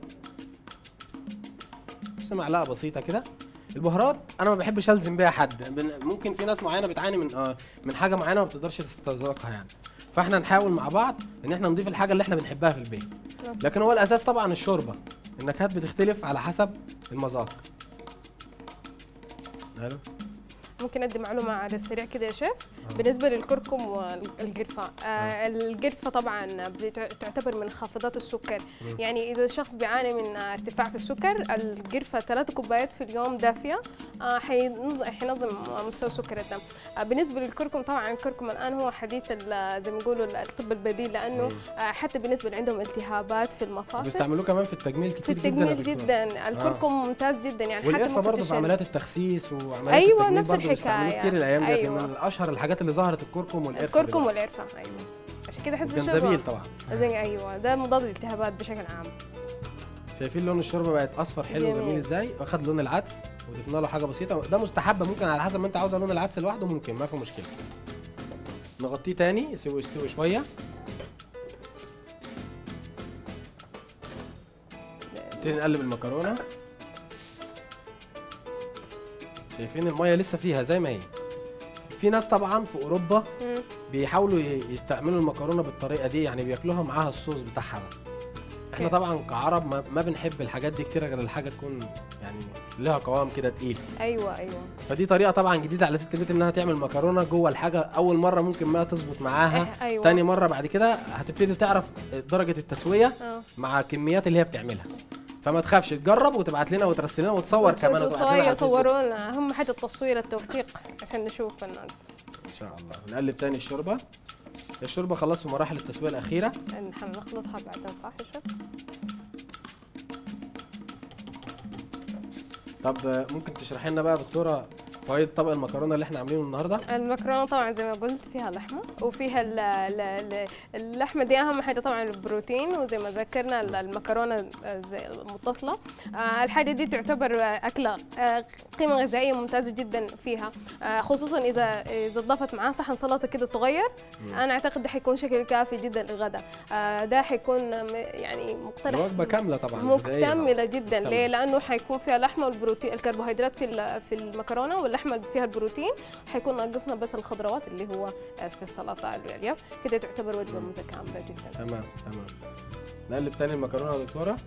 بس معلقه بسيطه كده البهارات انا ما بحبش الزم بيها حد بن- ممكن في ناس معينه بتعاني من آه من حاجه معينه ما بتقدرش تستذوقها يعني فاحنا نحاول مع بعض ان احنا نضيف الحاجه اللي احنا بنحبها في البيت لكن هو الاساس طبعا الشوربه النكهات بتختلف على حسب المذاق حلو ممكن ادي معلومه على السريع كده يا شيف بالنسبه للكركم والقرفه آه القرفه طبعا بتع- تعتبر من خافضات السكر مم. يعني اذا الشخص بيعاني من آه، ارتفاع في السكر القرفه ثلاث كوبايات في اليوم دافيه آه حينظ- حينظم مستوى سكر الدم آه بالنسبه للكركم طبعا الكركم الان هو حديث ال- زي ما يقولوا الطب البديل لانه مم. آه حتى بالنسبه اللي عندهم التهابات في المفاصل بيستعملوه كمان في التجميل في كتير جدا يا التجميل دكتور. جدا الكركم ممتاز جدا يعني حتى والقرفه ممكن برضه في تشيل- عمليات التخسيس وعمليات أيوة، التجميل نفس برضه بيستعملوه الحكاية. كتير الايام دي أيوة. من اشهر الحاجات اللي ظهرت الكركم والقرفه الكركم دلوقتي. والقرفه ايوه عشان كده احس والجنزبيل طبعا زي ايوه ده مضاد للالتهابات بشكل عام شايفين لون الشوربه بقت اصفر حلو جميل. وجميل ازاي واخد لون العدس وضفنا له حاجه بسيطه ده مستحب ممكن على حسب ما انت عاوز لون العدس لوحده ممكن ما في مشكله نغطيه تاني يسيبه يستوي شويه نبتدي نقلب المكرونه شايفين الميه لسه فيها زي ما هي في ناس طبعا في اوروبا مم. بيحاولوا ي- يستعملوا المكرونه بالطريقه دي يعني بياكلوها معاها الصوص بتاعها ده. احنا أوكي. طبعا كعرب ما, ما بنحب الحاجات دي كتير غير الحاجه تكون يعني لها قوام كده تقيل ايوه ايوه فدي طريقه طبعا جديده على ست البيت انها تعمل مكرونه جوه الحاجه اول مره ممكن ما تظبط معاها إح- ايوه تاني مره بعد كده هتبتدي تعرف درجه التسويه اه مع الكميات اللي هي بتعملها فما تخافش تجرب وتبعت لنا وترسل لنا وتصور كمان وتبعت لنا على صوروا الفيسبوك. صوروا لنا اهم حاجه التصوير التوثيق عشان نشوف الناس ان شاء الله نقلب تاني الشوربه الشوربه خلاص في مراحل التسويه الاخيره نحن نخلطها بعدين صح يا شيف؟ طب آه، ممكن تشرحي لنا بقى يا دكتوره فوائد طبق المكرونه اللي احنا عاملينه النهارده المكرونه طبعا زي ما قلت فيها لحمه وفيها ال- ال- ال- اللحمه دي اهم حاجه طبعا البروتين وزي ما ذكرنا ال- المكرونه زي المتصله آه، الحاجه دي تعتبر آه، اكله آه، قيمه غذائيه ممتازه جدا فيها آه، خصوصا اذا اذا اضافت معاه صحن سلطه كده صغير انا اعتقد ده حيكون شكل كافي جدا للغداء آه، ده حيكون م- يعني مقترح الوجبه كامله طبعا غذائية طبعاً. مكتمله جدا مكتملة. ليه لانه حيكون فيها لحمه والبروتين الكربوهيدرات في ال- في المكرونه واللحمه فيها البروتين حيكون ناقصنا بس الخضروات اللي هو آه، في السلطه الالياف كده تعتبر وجبه مم. متكامله جدا تمام تمام نقلب تاني المكرونه يا دكتوره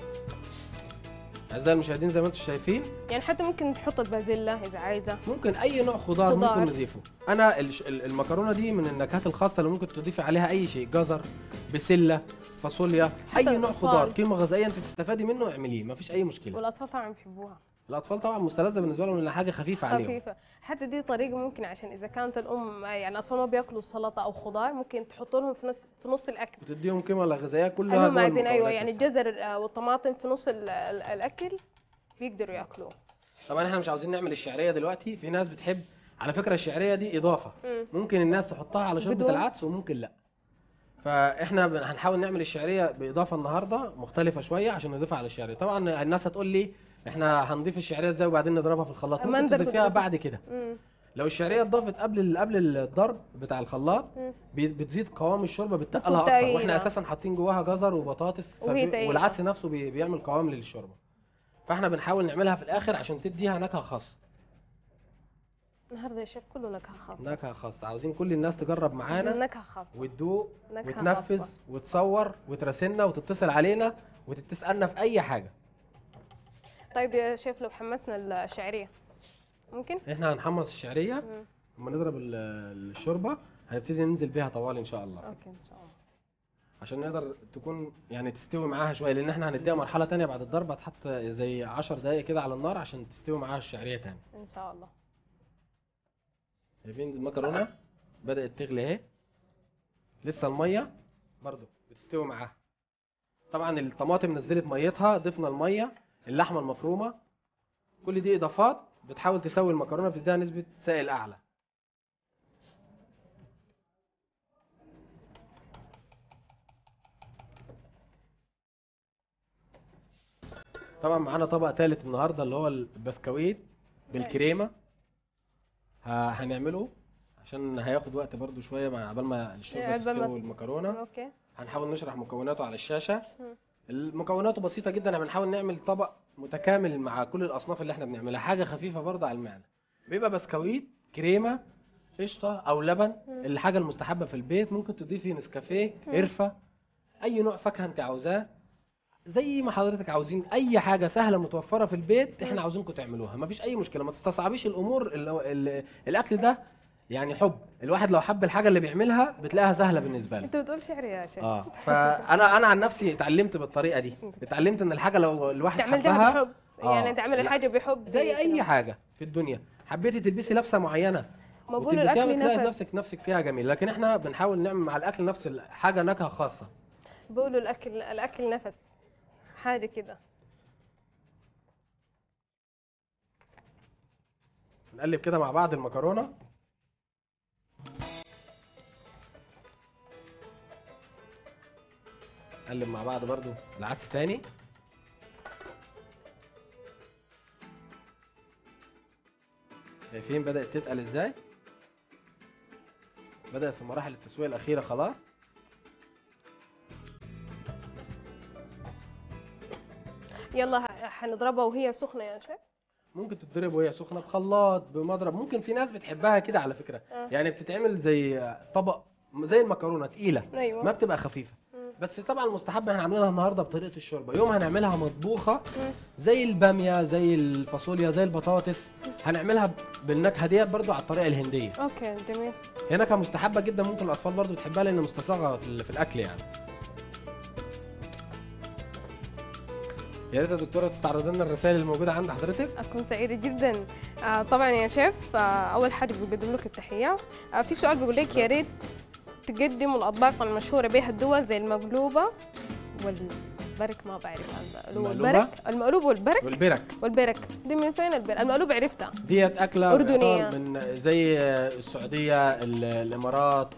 اعزائي المشاهدين زي ما انتم شايفين يعني حتى ممكن تحط البازيلا اذا عايزه ممكن اي نوع خضار, خضار. ممكن نضيفه انا الش- ال- المكرونه دي من النكهات الخاصه اللي ممكن تضيفي عليها اي شيء جزر بسله فاصوليا اي نوع الأطفال. خضار قيمه غذائيه انت تستفادي منه اعمليه مفيش اي مشكله والاطفال طبعا بيحبوها الاطفال طبعا مستلذه بالنسبه لهم لانها حاجه خفيفه عليهم خفيفه حتى دي طريقه ممكن عشان اذا كانت الام يعني الاطفال ما بياكلوا سلطه او خضار ممكن تحط لهم في نص في نص الاكل بتديهم قيمه غذائيه كلها هم جوه عايزين ايوه المكونات يعني نفسها. الجزر آه، والطماطم في نص ال- ال- الاكل بيقدروا ياكلوه طبعا احنا مش عاوزين نعمل الشعريه دلوقتي في ناس بتحب على فكره الشعريه دي اضافه مم. ممكن الناس تحطها على شوربه بدون؟ العدس وممكن لا فاحنا بن- هنحاول نعمل الشعريه باضافه النهارده مختلفه شويه عشان نضيفها على الشعريه طبعا الناس هتقول لي احنا هنضيف الشعريه ازاي وبعدين نضربها في الخلاط ما ممكن ندرب تضيفيها بس. بعد كده مم. لو الشعريه اتضافت قبل ال- قبل الضرب بتاع الخلاط مم. بي- بتزيد قوام الشوربه بتقلها بتكون اكتر تقيلة. واحنا اساسا حاطين جواها جزر وبطاطس وهي فبي- تقيلة. والعدس نفسه بي- بيعمل قوام للشوربه فاحنا بنحاول نعملها في الاخر عشان تديها نكهه خاصه النهارده يا شيف كله نكهه خاصه نكهه خاصه عاوزين كل الناس تجرب معانا نكهه خاصه وتدوق نكهة وتنفذ خاصة. وتصور وتراسلنا وتتصل علينا وتتسالنا في اي حاجه طيب يا شيف لو حمسنا الشعريه ممكن احنا هنحمص الشعريه مم. لما نضرب ال- الشوربه هنبتدي ننزل بيها طوال ان شاء الله اوكي ان شاء الله عشان نقدر تكون يعني تستوي معاها شويه لان احنا هنديها مرحله تانية بعد الضرب هتحط زي 10 دقايق كده على النار عشان تستوي معاها الشعريه تاني ان شاء الله شايفين المكرونه بدات تغلي اهي لسه الميه برضو بتستوي معاها طبعا الطماطم نزلت ميتها ضفنا الميه اللحمه المفرومه كل دي اضافات بتحاول تسوي المكرونه بتديها نسبه سائل اعلى طبعا معانا طبق تالت النهارده اللي هو البسكويت بالكريمه ه- هنعمله عشان هياخد وقت برضو شويه مع عبال ما الشوربه عقبال ما- تستوي والمكرونه اوكي هنحاول نشرح مكوناته على الشاشه مم. المكونات بسيطه جدا احنا بنحاول نعمل طبق متكامل مع كل الاصناف اللي احنا بنعملها حاجه خفيفه برضه على المعده بيبقى بسكويت كريمه قشطه او لبن الحاجه المستحبه في البيت ممكن تضيفي نسكافيه قرفه اي نوع فاكهه انت عاوزاه زي ما حضرتك عاوزين اي حاجه سهله متوفره في البيت احنا عاوزينكم تعملوها مفيش اي مشكله ما تستصعبيش الامور ال ال الاكل ده يعني حب الواحد لو حب الحاجه اللي بيعملها بتلاقيها سهله بالنسبه له انت بتقول شعر يا شيخ اه فانا انا عن نفسي اتعلمت بالطريقه دي اتعلمت ان الحاجه لو الواحد تعمل ده حبها بحب آه. يعني تعمل لا. الحاجه بحب زي اي كده. حاجه في الدنيا حبيتي تلبسي لبسه معينه ما بقولوا وتلبسيها الاكل بتلاقي نفس نفسك نفسك فيها جميل لكن احنا بنحاول نعمل مع الاكل نفس الحاجه نكهه خاصه بقولوا الاكل الاكل نفس حاجه كده نقلب كده مع بعض المكرونه نقلب مع بعض برضو العدس تاني شايفين بدأت تتقل ازاي بدأت في مراحل التسوية الأخيرة خلاص يلا ح- حنضربها وهي سخنه يا شيخ ممكن تتضرب وهي سخنة بخلاط بمضرب ممكن في ناس بتحبها كده على فكرة آه. يعني بتتعمل زي طبق زي المكرونة تقيلة ايوه ما بتبقى خفيفة مم. بس طبعا المستحب احنا عاملينها النهارده بطريقه الشوربه يوم هنعملها مطبوخه مم. زي الباميه زي الفاصوليا زي البطاطس هنعملها بالنكهه ديت برضو على الطريقه الهنديه اوكي جميل هي نكهه مستحبه جدا ممكن الاطفال برضو بتحبها لان مستصاغه في, ال- في الاكل يعني يا ريت يا دكتوره تستعرض لنا الرسائل الموجوده عند حضرتك اكون سعيده جدا آه طبعا يا شيف آه اول حاجه بقدم لك التحيه آه في سؤال بيقول لك يا ريت تقدموا الاطباق المشهوره بها الدول زي المقلوبه والبرك ما بعرف عنها المقلوبة؟ والبرك المقلوب والبرك والبرك والبرك دي من فين البرك المقلوب عرفتها ديت اكله أردنية. يعتبر من زي السعوديه ال- الامارات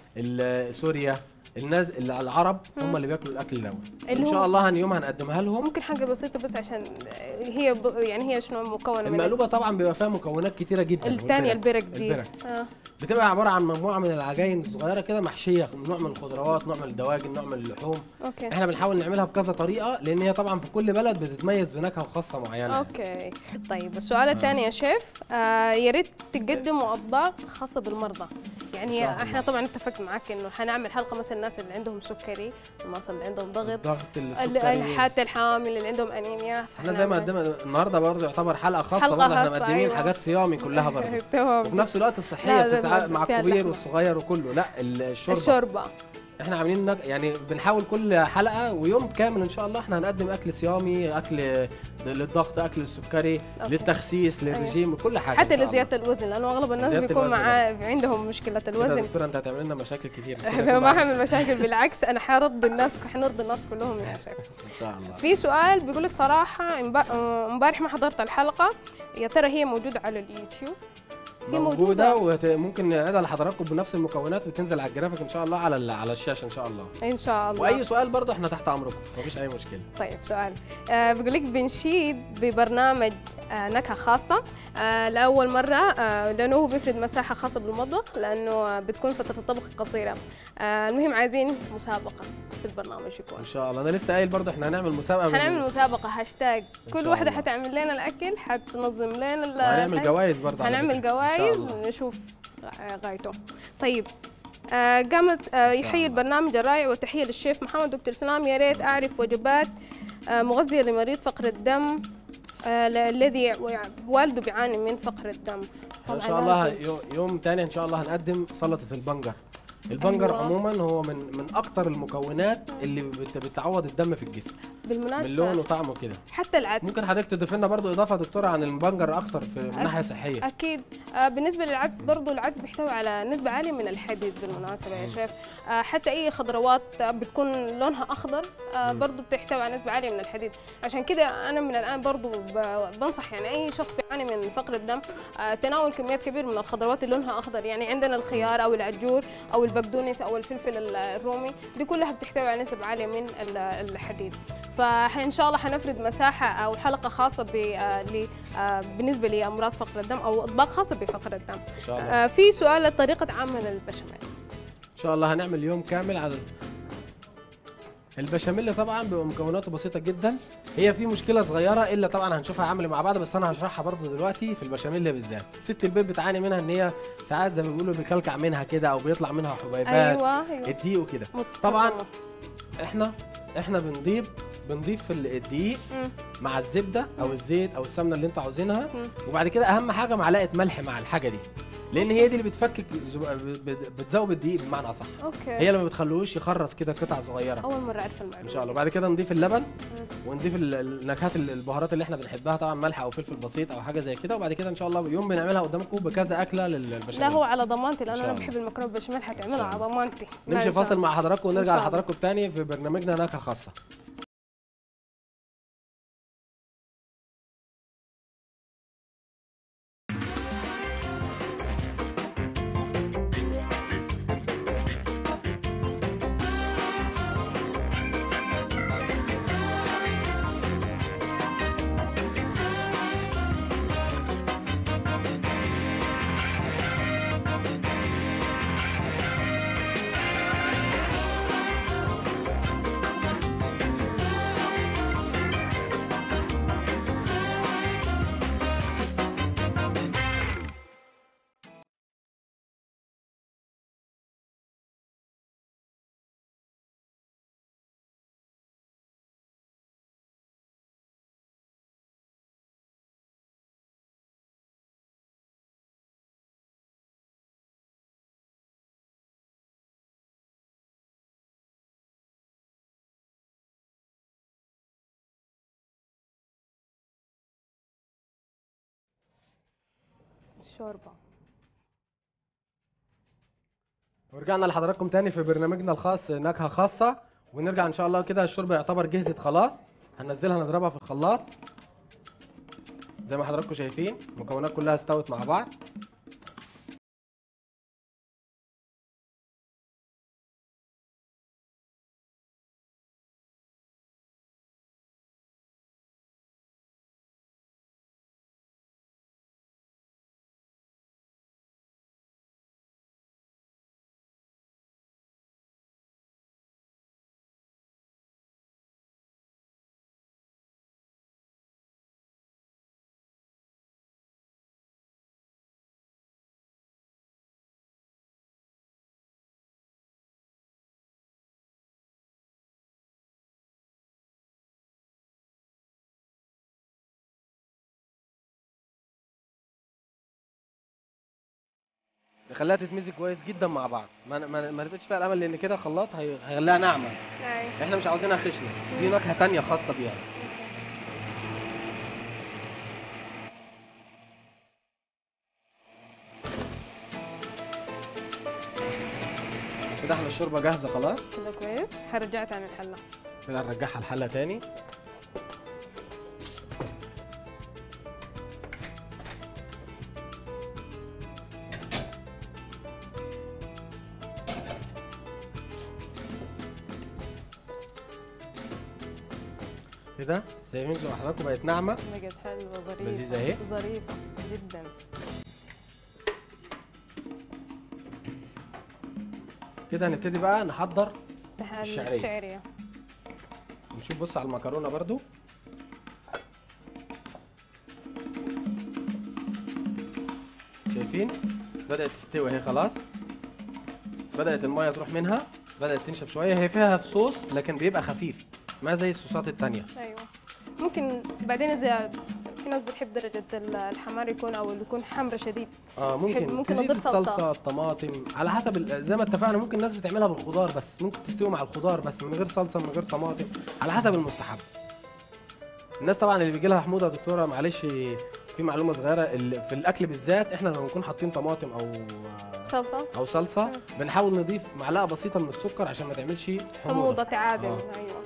ال- سوريا الناس اللي العرب هم اللي بياكلوا الاكل دوت اللي ان هو- شاء الله هن يوم هنقدمها لهم ممكن حاجه بسيطه بس عشان هي ب... يعني هي شنو مكونه من المقلوبه طبعا بيبقى فيها مكونات كتيره جدا الثانيه والبرك. البرك دي البرك. آه. بتبقى عباره عن مجموعه من العجائن الصغيره كده محشيه نوع من الخضروات نوع من الدواجن نوع من اللحوم اوكي احنا بنحاول نعملها بكذا طريقه لان هي طبعا في كل بلد بتتميز بنكهه خاصه معينه اوكي طيب السؤال الثاني يا شيف آه يا ريت تقدموا اطباق خاصه بالمرضى يعني إن شاء الله. احنا طبعا اتفقت معك انه حنعمل حلقه مثلا الناس اللي عندهم سكري الناس اللي عندهم ضغط الضغط ال- السكري حتى الحامل اللي عندهم انيميا احنا زي ما قدمنا النهارده برضه يعتبر حلقه خاصه حلقة برضه احنا خاصة، مقدمين أيوة. حاجات صيامي كلها برضه تمام وفي نفس الوقت لا، الصحيه ده بتتع... برضه مع فيها الكبير اللحمة. والصغير وكله لا الشوربه الشوربه احنا عاملين نك... يعني بنحاول كل حلقه ويوم كامل ان شاء الله احنا هنقدم اكل صيامي اكل للضغط اكل للسكري أوكي. للتخسيس للرجيم وكل حاجه إن حتى شاء الله. لزياده الوزن لانه اغلب الناس زيادة بيكون الوزن معاه عندهم مشكله كده يا الوزن دكتوره انت هتعمل لنا مشاكل كتير انا ما حعمل مشاكل بالعكس انا حرضي الناس حنرضي الناس كلهم يا شيف ان شاء الله في سؤال بيقول لك صراحه امب- آه، امبارح ما حضرت الحلقه يا ترى هي موجوده على اليوتيوب هي موجوده وممكن نعيدها لحضراتكم بنفس المكونات وتنزل على الجرافيك ان شاء الله على ال- على الشاشه ان شاء الله ان شاء الله واي سؤال برضه احنا تحت امركم مفيش اي مشكله طيب سؤال آه بيقول لك بنشيد ببرنامج آه نكهه خاصه آه لاول مره آه لانه هو بيفرد مساحه خاصه بالمطبخ لانه آه بتكون فتره الطبخ قصيره آه المهم عايزين مسابقه في البرنامج يكون ان شاء الله انا لسه قايل برضه احنا هنعمل مسابقه هنعمل بال- مسابقه هاشتاج كل شاء واحده الله. حتعمل لنا الاكل حتنظم لنا ال- وهنعمل الحاجة. جوائز برضه على هنعمل فكرة. إن شاء جوائز الله. نشوف غ- غايته طيب آه قامت آه يحيي البرنامج الرائع والتحية للشيف محمد دكتور سلام يا ريت أعرف وجبات آه مغذية لمريض فقر الدم آه ل- الذي ويع- والده بيعاني من فقر الدم ان طبعاً شاء الله لازم. يو- يوم تاني ان شاء الله هنقدم سلطه البنجر البنجر أيوة. عموما هو من من اكتر المكونات اللي بت- بتعوض الدم في الجسم من بالمناسبه لونه وطعمه كده حتى العدس ممكن حضرتك تضيف لنا برضو اضافه دكتوره عن البنجر اكتر في من ناحيه صحيه اكيد آه بالنسبه للعدس برضو العدس بيحتوي على نسبه عاليه من الحديد بالمناسبه يا شيف آه حتى اي خضروات آه، بتكون لونها اخضر آه مم. برضو بتحتوي على نسبه عاليه من الحديد عشان كده انا من الان برضو ب- بنصح يعني اي شخص بيعاني من فقر الدم آه تناول كميات كبيره من الخضروات اللي لونها اخضر يعني عندنا الخيار او العجور او البقدونس او الفلفل ال- الرومي دي كلها بتحتوي على نسب عاليه من ال- الحديد فان شاء الله حنفرد مساحه او حلقه خاصه ب آه، ل- آه، بالنسبه لامراض فقر الدم او اطباق خاصه بفقر الدم ان شاء الله آه، في سؤال طريقه عمل البشاميل ان شاء الله هنعمل يوم كامل على البشاميل طبعا بيبقى مكوناته بسيطه جدا هي في مشكله صغيره الا طبعا هنشوفها عملي مع بعض بس انا هشرحها برضو دلوقتي في البشاميل بالذات ست البيت بتعاني منها ان هي ساعات زي ما بيقولوا بيكلكع منها كده او بيطلع منها حبيبات ايوه ايوه الدقيق وكده مت- طبعاً. احنا احنا بنضيف بنضيف ال- الدقيق مم، مع الزبده او الزيت او السمنه اللي انتوا عاوزينها مم. وبعد كده اهم حاجه معلقه ملح مع الحاجه دي لان هي دي اللي بتفكك زو- بت- بتذوب الدقيق بمعنى اصح اوكي هي اللي ما بتخلوش يخرص كده قطع صغيره اول مره اعرف المعلومه ان شاء الله بعد كده نضيف اللبن مم. ونضيف ال- النكهات ال- البهارات اللي احنا بنحبها طبعا ملح او فلفل بسيط او حاجه زي كده وبعد كده ان شاء الله يوم بنعملها قدامكم بكذا اكله للبشاميل لا هو على ضمانتي إن لانه شاء انا الله. بحب المكرونه بالبشاميل إن حتعملها شاء على الله. ضمانتي لا، نمشي إن شاء فاصل الله. مع حضراتكم إن ونرجع شاء الله. لحضراتكم تاني في برنامجنا نكهه خاصه الشوربه ورجعنا لحضراتكم تاني في برنامجنا الخاص نكهه خاصه ونرجع ان شاء الله كده الشوربه يعتبر جهزت خلاص هننزلها نضربها في الخلاط زي ما حضراتكم شايفين المكونات كلها استوت مع بعض نخليها تتمزج كويس جدا مع بعض ما ما ما نفتش فيها الامل لان كده خلاط هي- هيخليها ناعمه أي. احنا مش عاوزينها خشنه دي نكهه تانية خاصه بيها كده احنا الشوربه جاهزه خلاص كده كويس هرجعها تاني الحله كده هنرجعها الحله تاني كده زي ما انتوا حضراتكم بقت ناعمه بقت حلوه ظريفه لذيذة أهي. ظريفه جدا كده هنبتدي بقى نحضر تحل الشعرية. الشعريه نشوف بص على المكرونه برضو شايفين بدأت تستوي اهي خلاص بدأت المية تروح منها بدأت تنشف شوية هي فيها صوص لكن بيبقى خفيف ما زي الصوصات التانية ايوه ممكن بعدين اذا في ناس بتحب درجه ال- الحمار يكون او اللي يكون حمرا شديد اه ممكن ممكن تزيد أضيف صلصة. الصلصه الطماطم على حسب ال- زي ما اتفقنا ممكن الناس بتعملها بالخضار بس ممكن تستوي مع الخضار بس من غير صلصه من غير طماطم على حسب المستحب الناس طبعا اللي بيجي لها حموضه يا دكتوره معلش في معلومه صغيره ال- في الاكل بالذات احنا لما بنكون حاطين طماطم او صلصه او صلصه بنحاول نضيف معلقه بسيطه من السكر عشان ما تعملش حموضه حموضه تعادل آه. ايوه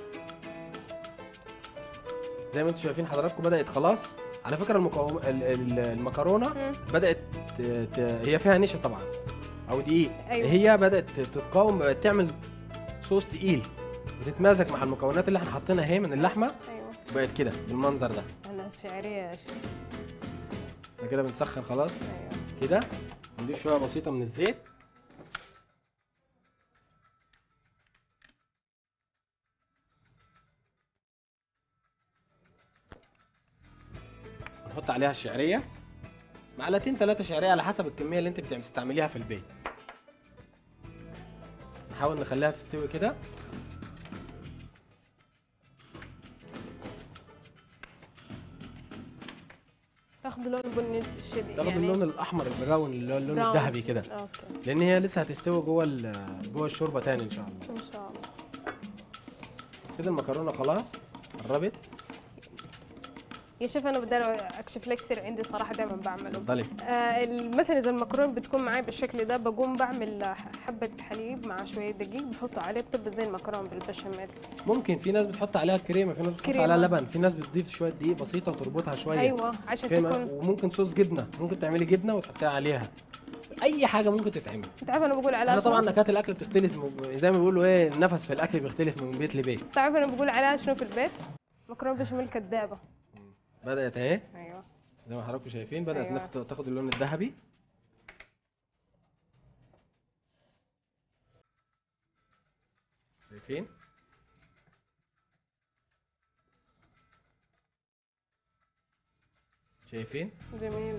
زي ما انتم شايفين حضراتكم بدات خلاص على فكره المقاوم... ال- ال- المكرونه مم. بدات ت... ت... هي فيها نشا طبعا او دقيق أيوة. هي بدات تتقاوم بدات تعمل صوص تقيل وتتمازج مع المكونات اللي احنا حاطينها اهي من اللحمه ايوه بقت كده بالمنظر ده انا الشعريه يا شيخ احنا كده بنسخن خلاص ايوه كده نضيف شويه بسيطه من الزيت نحط عليها الشعريه معلقتين ثلاثه شعريه على حسب الكميه اللي انت بتستعمليها في البيت نحاول نخليها تستوي كده تاخذ لون بني شديد تاخد اللون الاحمر البراون اللي هو اللون براون. الذهبي كده اوكي لان هي لسه هتستوي جوه ال- جوه الشوربه تاني ان شاء الله ان شاء الله كده المكرونه خلاص قربت يا شيف انا بدي اكشف لك سر عندي صراحه دائما بعمله اتفضلي آه مثلا اذا المكرونه بتكون معي بالشكل ده بقوم بعمل حبه حليب مع شويه دقيق بحطه عليه بتبقى زي المكرونه بالبشاميل ممكن في ناس بتحط عليها كريمه في ناس بتحط كريمة. عليها لبن في ناس بتضيف شويه دقيق بسيطه وتربطها شويه ايوه عشان كريمه تكون وممكن صوص جبنه ممكن تعملي جبنه وتحطيها عليها اي حاجه ممكن تتعمل انت عارف انا بقول عليها انا طبعا شنو؟ نكهات الاكل بتختلف م- زي ما بيقولوا ايه النفس في الاكل بيختلف من بيت لبيت تعرف انا بقول عليها شنو في البيت مكرونه بشاميل كدابه بدات اهي ايوه زي ما حضراتكم شايفين بدات أيوة. أيوة. تاخد اللون الذهبي شايفين شايفين جميل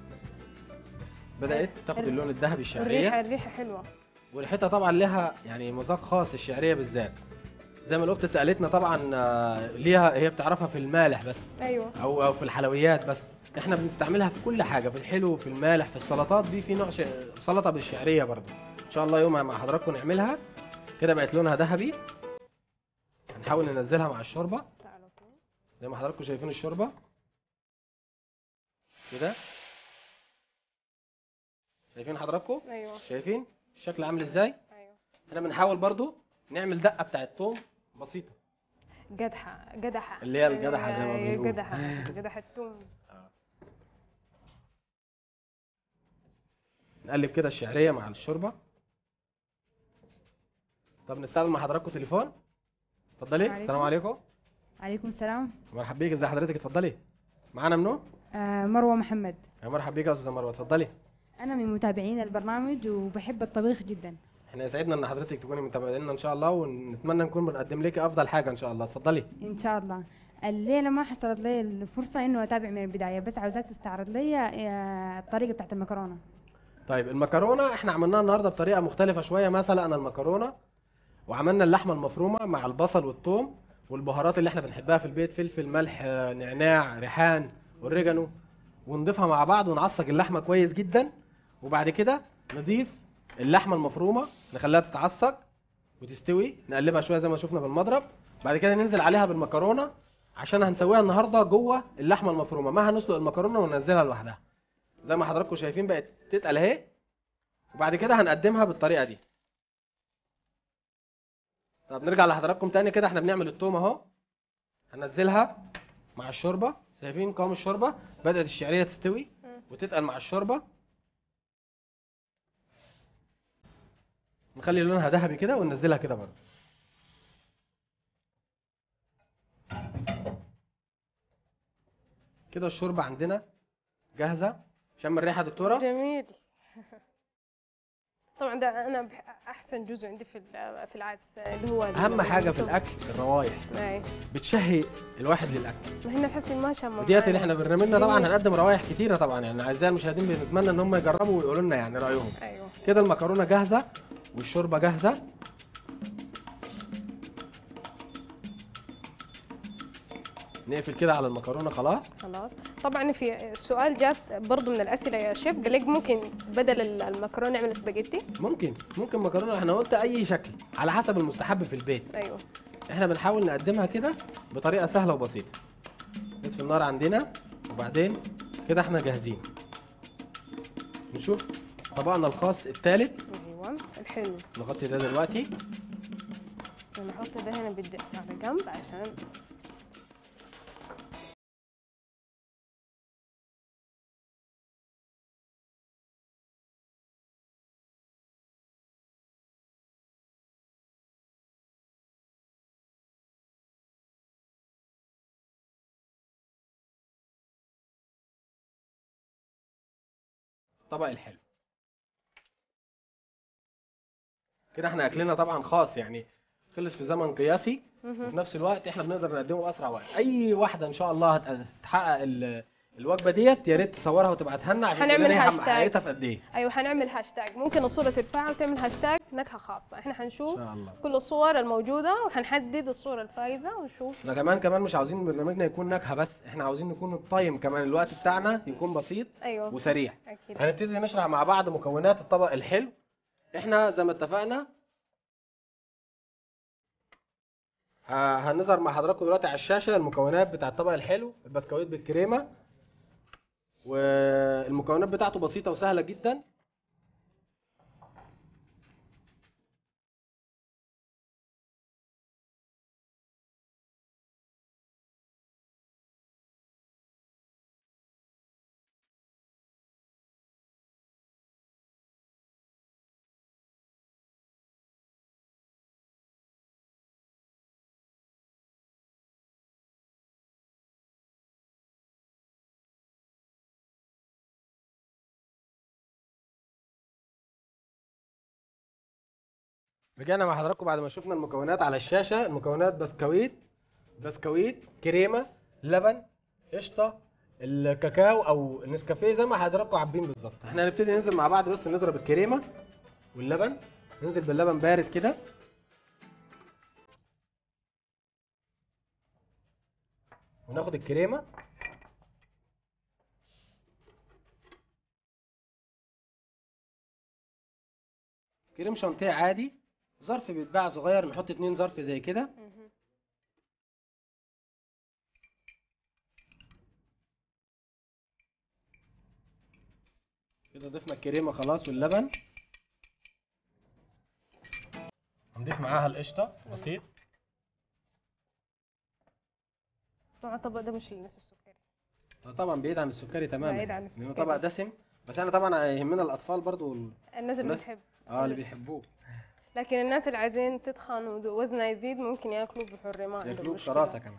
بدات تاخد الر- اللون الذهبي الريحه الشعريه الريحه حلوه وريحتها طبعا لها يعني مذاق خاص الشعريه بالذات زي ما الاخت سالتنا طبعا آه، ليها هي بتعرفها في المالح بس ايوه او او في الحلويات بس احنا بنستعملها في كل حاجه في الحلو وفي المالح في السلطات دي في نوع ش... سلطه بالشعريه برضو ان شاء الله يوم مع حضراتكم نعملها كده بقت لونها ذهبي هنحاول ننزلها مع الشوربه تعالوا كده. زي ما حضراتكم شايفين الشوربه كده شايفين حضراتكم ايوه شايفين الشكل عامل ازاي ايوه احنا بنحاول برضو نعمل دقه بتاعت توم بسيطه قدحه قدحه اللي هي القدحة زي ما أيوة، بنقول. قدحه قدحه توم نقلب كده الشعريه مع الشوربه طب نستقبل مع حضراتكم تليفون اتفضلي عليكم. السلام عليكم عليكم السلام مرحب بيك ازي حضرتك اتفضلي معانا منو آه مروة محمد يا مرحب بيك يا استاذه مروه اتفضلي أنا من متابعين البرنامج وبحب الطبيخ جدا احنا يسعدنا ان حضرتك تكوني متابعينا ان شاء الله ونتمنى نكون بنقدم لك افضل حاجه ان شاء الله اتفضلي إن شاء الله الليلة ما حصلت لي الفرصة إنه أتابع من البداية بس عاوزاك تستعرض لي آه، الطريقة بتاعت المكرونة طيب المكرونه احنا عملناها النهارده بطريقه مختلفه شويه ما سلقنا المكرونه وعملنا اللحمه المفرومه مع البصل والثوم والبهارات اللي احنا بنحبها في البيت فلفل ملح آه، نعناع ريحان اوريجانو ونضيفها مع بعض ونعصج اللحمه كويس جدا وبعد كده نضيف اللحمه المفرومه نخليها تتعصج وتستوي نقلبها شويه زي ما شفنا بالمضرب بعد كده ننزل عليها بالمكرونه عشان هنسويها النهارده جوه اللحمه المفرومه ما هنسلق المكرونه وننزلها لوحدها زي ما حضراتكم شايفين بقت تتقل اهي وبعد كده هنقدمها بالطريقه دي طب نرجع لحضراتكم تاني كده احنا بنعمل التوم اهو هنزلها مع الشوربه شايفين قوام الشوربه بدات الشعريه تستوي مم. وتتقل مع الشوربه نخلي لونها ذهبي كده وننزلها كده برضه كده الشوربه عندنا جاهزه شم الريحه يا دكتوره جميل طبعا ده انا بح- احسن جزء عندي في ال- في العدس اللي هو اهم حاجه في التوم. الاكل الروايح اي بتشهي الواحد للاكل ما هنا تحس إن ما شم وديت اللي احنا برنامجنا طبعا جميل. هنقدم روايح كتيره طبعا يعني اعزائي المشاهدين بنتمنى ان هم يجربوا ويقولوا لنا يعني رايهم ايوه كده المكرونه جاهزه والشوربه جاهزه نقفل كده على المكرونه خلاص خلاص طبعا في السؤال جات برضو من الاسئله يا شيف قال لك ممكن بدل ال- المكرونه نعمل سباجيتي ممكن ممكن مكرونه احنا قلت اي شكل على حسب المستحب في البيت ايوه احنا بنحاول نقدمها كده بطريقه سهله وبسيطه نطفي النار عندنا وبعدين كده احنا جاهزين نشوف طبقنا الخاص الثالث ايوه الحلو نغطي ده دلوقتي انا احط ده هنا بدي على جنب عشان طبق الحلو كده احنا اكلنا طبعا خاص يعني خلص في زمن قياسي وفي مهم. نفس الوقت احنا بنقدر نقدمه باسرع وقت اي واحده ان شاء الله هت- هتحقق ال- الوجبه ديت يا ريت تصورها وتبعتها لنا عشان هنعمل تقول لنا هي هاشتاج. حققتها في قد ايه ايوه هنعمل هاشتاج ممكن الصوره ترفعها وتعمل هاشتاج نكهه خاصه احنا ان هنشوف شاء الله كل الصور الموجوده وهنحدد الصوره الفائزه ونشوف احنا كمان كمان مش عاوزين برنامجنا يكون نكهه بس احنا عاوزين نكون التايم كمان الوقت بتاعنا يكون بسيط ايوه وسريع اكيد هنبتدي نشرح مع بعض مكونات الطبق الحلو احنا زي ما اتفقنا ه- هنظهر مع حضراتكم دلوقتي على الشاشه المكونات بتاع الطبق الحلو البسكويت بالكريمه والمكونات بتاعته بسيطه وسهله جدا رجعنا مع حضراتكم بعد ما شفنا المكونات على الشاشه المكونات بسكويت بسكويت كريمه لبن قشطه الكاكاو او النسكافيه زي ما حضراتكم عارفين بالظبط احنا هنبتدي ننزل مع بعض بس نضرب الكريمه واللبن ننزل باللبن بارد كده وناخد الكريمه كريم شانتيه عادي ظرف بيتباع صغير نحط اتنين ظرف زي كده مهم. كده ضفنا الكريمه خلاص واللبن هنضيف معاها القشطه بسيط طبعا الطبق ده مش للناس السكري ده طبعا بعيد عن السكري تماما بعيد عن لانه السكري. طبق دسم بس احنا طبعا يهمنا الاطفال برضو وال- الناس اللي الناس- بتحب اه اللي بيحبوه لكن الناس اللي عايزين تتخن ووزنها يزيد ممكن ياكلوا بحر ما عندهم ياكلوه مشكلة. بشراسه كمان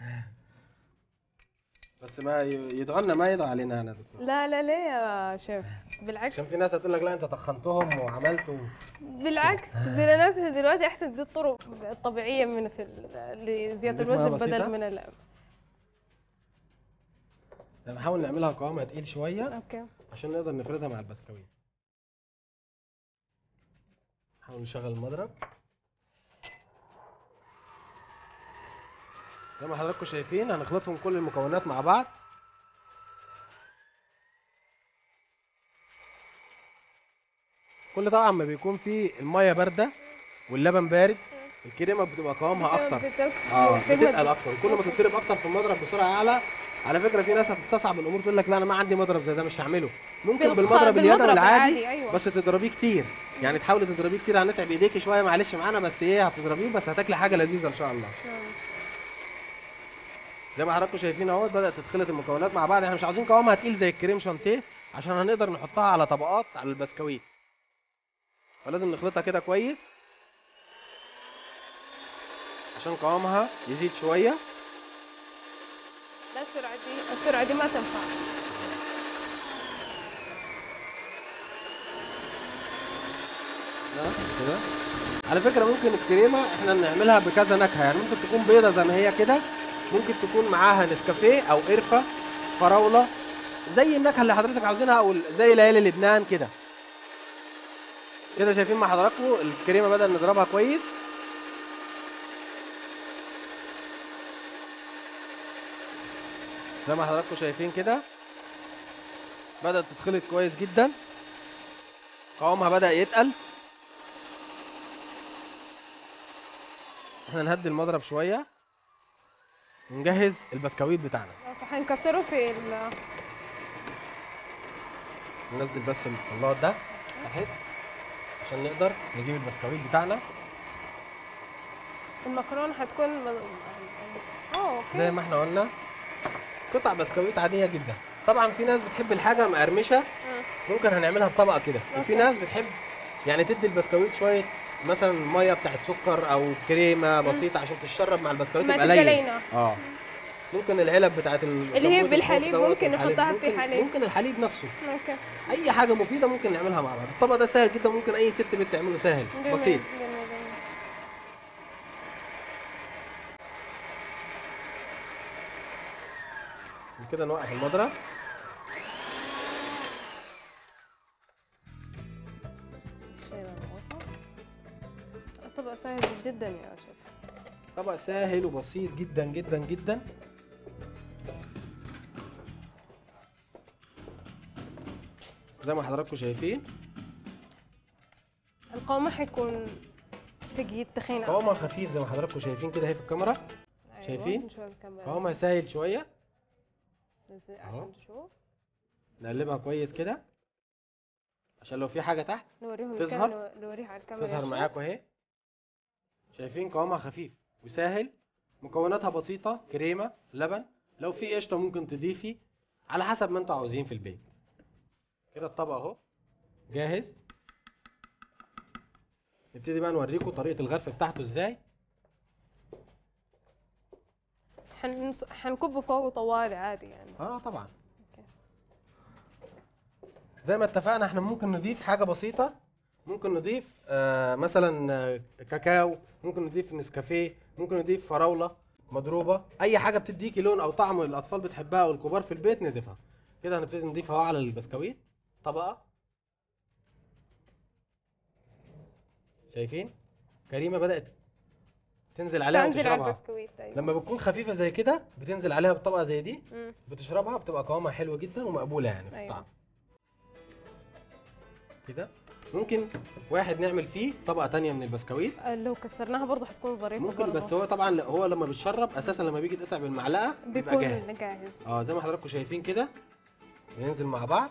بس ما ي- يدعوا لنا ما يدعوا علينا انا دكتور لا لا ليه يا شيف بالعكس عشان في ناس هتقول لك لا انت تخنتهم وعملت و... بالعكس دي نفسها دلوقتي احسن دي الطرق الطبيعيه من في ال- لزياده نضيف مياه الوزن بسيطة؟ بدل من ال نحاول نعملها قوامها تقيل شويه اوكي عشان نقدر نفردها مع البسكويت نحاول نشغل المضرب زي ما حضراتكم شايفين هنخلطهم كل المكونات مع بعض كل طبعا ما بيكون فيه الميه بارده واللبن بارد الكريمه بتبقى قوامها اكتر اه بتتقل اكتر كل ما تضرب اكتر في المضرب بسرعه اعلى على فكره في ناس هتستصعب الامور تقول لك لا انا ما عندي مضرب زي ده مش هعمله ممكن بالخ- بالمضرب اليدوي بالمضرب العادي العادي، أيوة. بس تضربيه كتير يعني تحاولي تضربيه كتير هنتعب ايديكي شويه معلش معانا بس ايه هتضربيه بس هتاكلي حاجه لذيذه ان شاء الله زي ما حضراتكم شايفين اهوت بدات تتخلط المكونات مع بعض احنا مش عاوزين قوامها تقيل زي الكريم شانتيه عشان هنقدر نحطها على طبقات على البسكويت فلازم نخلطها كده كويس عشان قوامها يزيد شويه لا السرعه دي السرعه دي ما تنفع لا كده على فكره ممكن الكريمه احنا نعملها بكذا نكهه يعني ممكن تكون بيضه زي ما هي كده ممكن تكون معاها نسكافيه او قرفه فراوله زي النكهه اللي حضرتك عاوزينها او زي ليالي لبنان كده كده شايفين مع حضراتكم الكريمه بدأ نضربها كويس زي ما حضراتكم شايفين كده بدأت تتخلط كويس جدا قوامها بدأ يتقل احنا نهدي المضرب شوية ونجهز البسكويت بتاعنا هنكسره في ال ننزل بس الخلاط ده تحت عشان نقدر نجيب البسكويت بتاعنا المكرونة هتكون م- اه زي اوكي ما احنا قلنا قطع بسكويت عادية جدا طبعا في ناس بتحب الحاجة مقرمشة مم. ممكن هنعملها بطبقة كده وفي أوكي. ناس بتحب يعني تدي البسكويت شوية مثلا مية بتاعت سكر او كريمة بسيطة عشان تشرب مع البسكويت ما يبقى تبقى لين لينة. اه ممكن العلب بتاعت ال- اللي هي كمبوت بالحليب الخوخ دوت ممكن والحليب. نحطها في ممكن- حليب. ممكن الحليب نفسه اوكي اي حاجة مفيدة ممكن نعملها مع بعض الطبق ده سهل جدا ممكن اي ست بنت تعمله سهل جميل بسيط جميل جميل كده نوقف المضرب شيل الغطا الطبق سهل جدا يا شيف طبق سهل وبسيط جدا جدا جدا زي ما حضراتكم شايفين القوام حيكون تقيل تخين أكتر. قوامها خفيف زي ما حضراتكم شايفين كده اهي في الكاميرا أيوة، شايفين؟ نشوف الكاميرا. قوامها سايل شويه نزل أهو. عشان تشوف نقلبها كويس كده عشان لو في حاجه تحت نوريهم تظهر؟ الكاميرا نوريها على الكاميرا تظهر يا معاكم اهي شايفين قوامها خفيف وسهل مكوناتها بسيطه كريمه لبن لو في قشطه ممكن تضيفي على حسب ما انتوا عاوزين في البيت كده الطبق اهو جاهز نبتدي بقى نوريكم طريقه الغرف بتاعته ازاي حنص- حنكبه فوقه طوالي عادي يعني اه طبعا أوكي. زي ما اتفقنا احنا ممكن نضيف حاجه بسيطه ممكن نضيف آه مثلا آه، كاكاو ممكن نضيف نسكافيه ممكن نضيف فراوله مضروبه اي حاجه بتديكي لون او طعم الاطفال بتحبها او الكبار في البيت نضيفها كده هنبتدي نضيفها اهو على البسكويت طبقه شايفين كريمه بدات تنزل عليها تنزل على وتشربها البسكويت أيوة. لما بتكون خفيفه زي كده بتنزل عليها بطبقه زي دي مم. بتشربها بتبقى قوامها حلو جدا ومقبوله يعني في أيوة. الطعم كده ممكن واحد نعمل فيه طبقه تانية من البسكويت آه، لو كسرناها برضه حتكون ظريفة ممكن برضه. بس هو طبعا لا- هو لما بيتشرب اساسا لما بيجي يتقطع بالمعلقه بيبقى جاهز بيكون جاهز اه زي ما حضراتكم شايفين كده بننزل مع بعض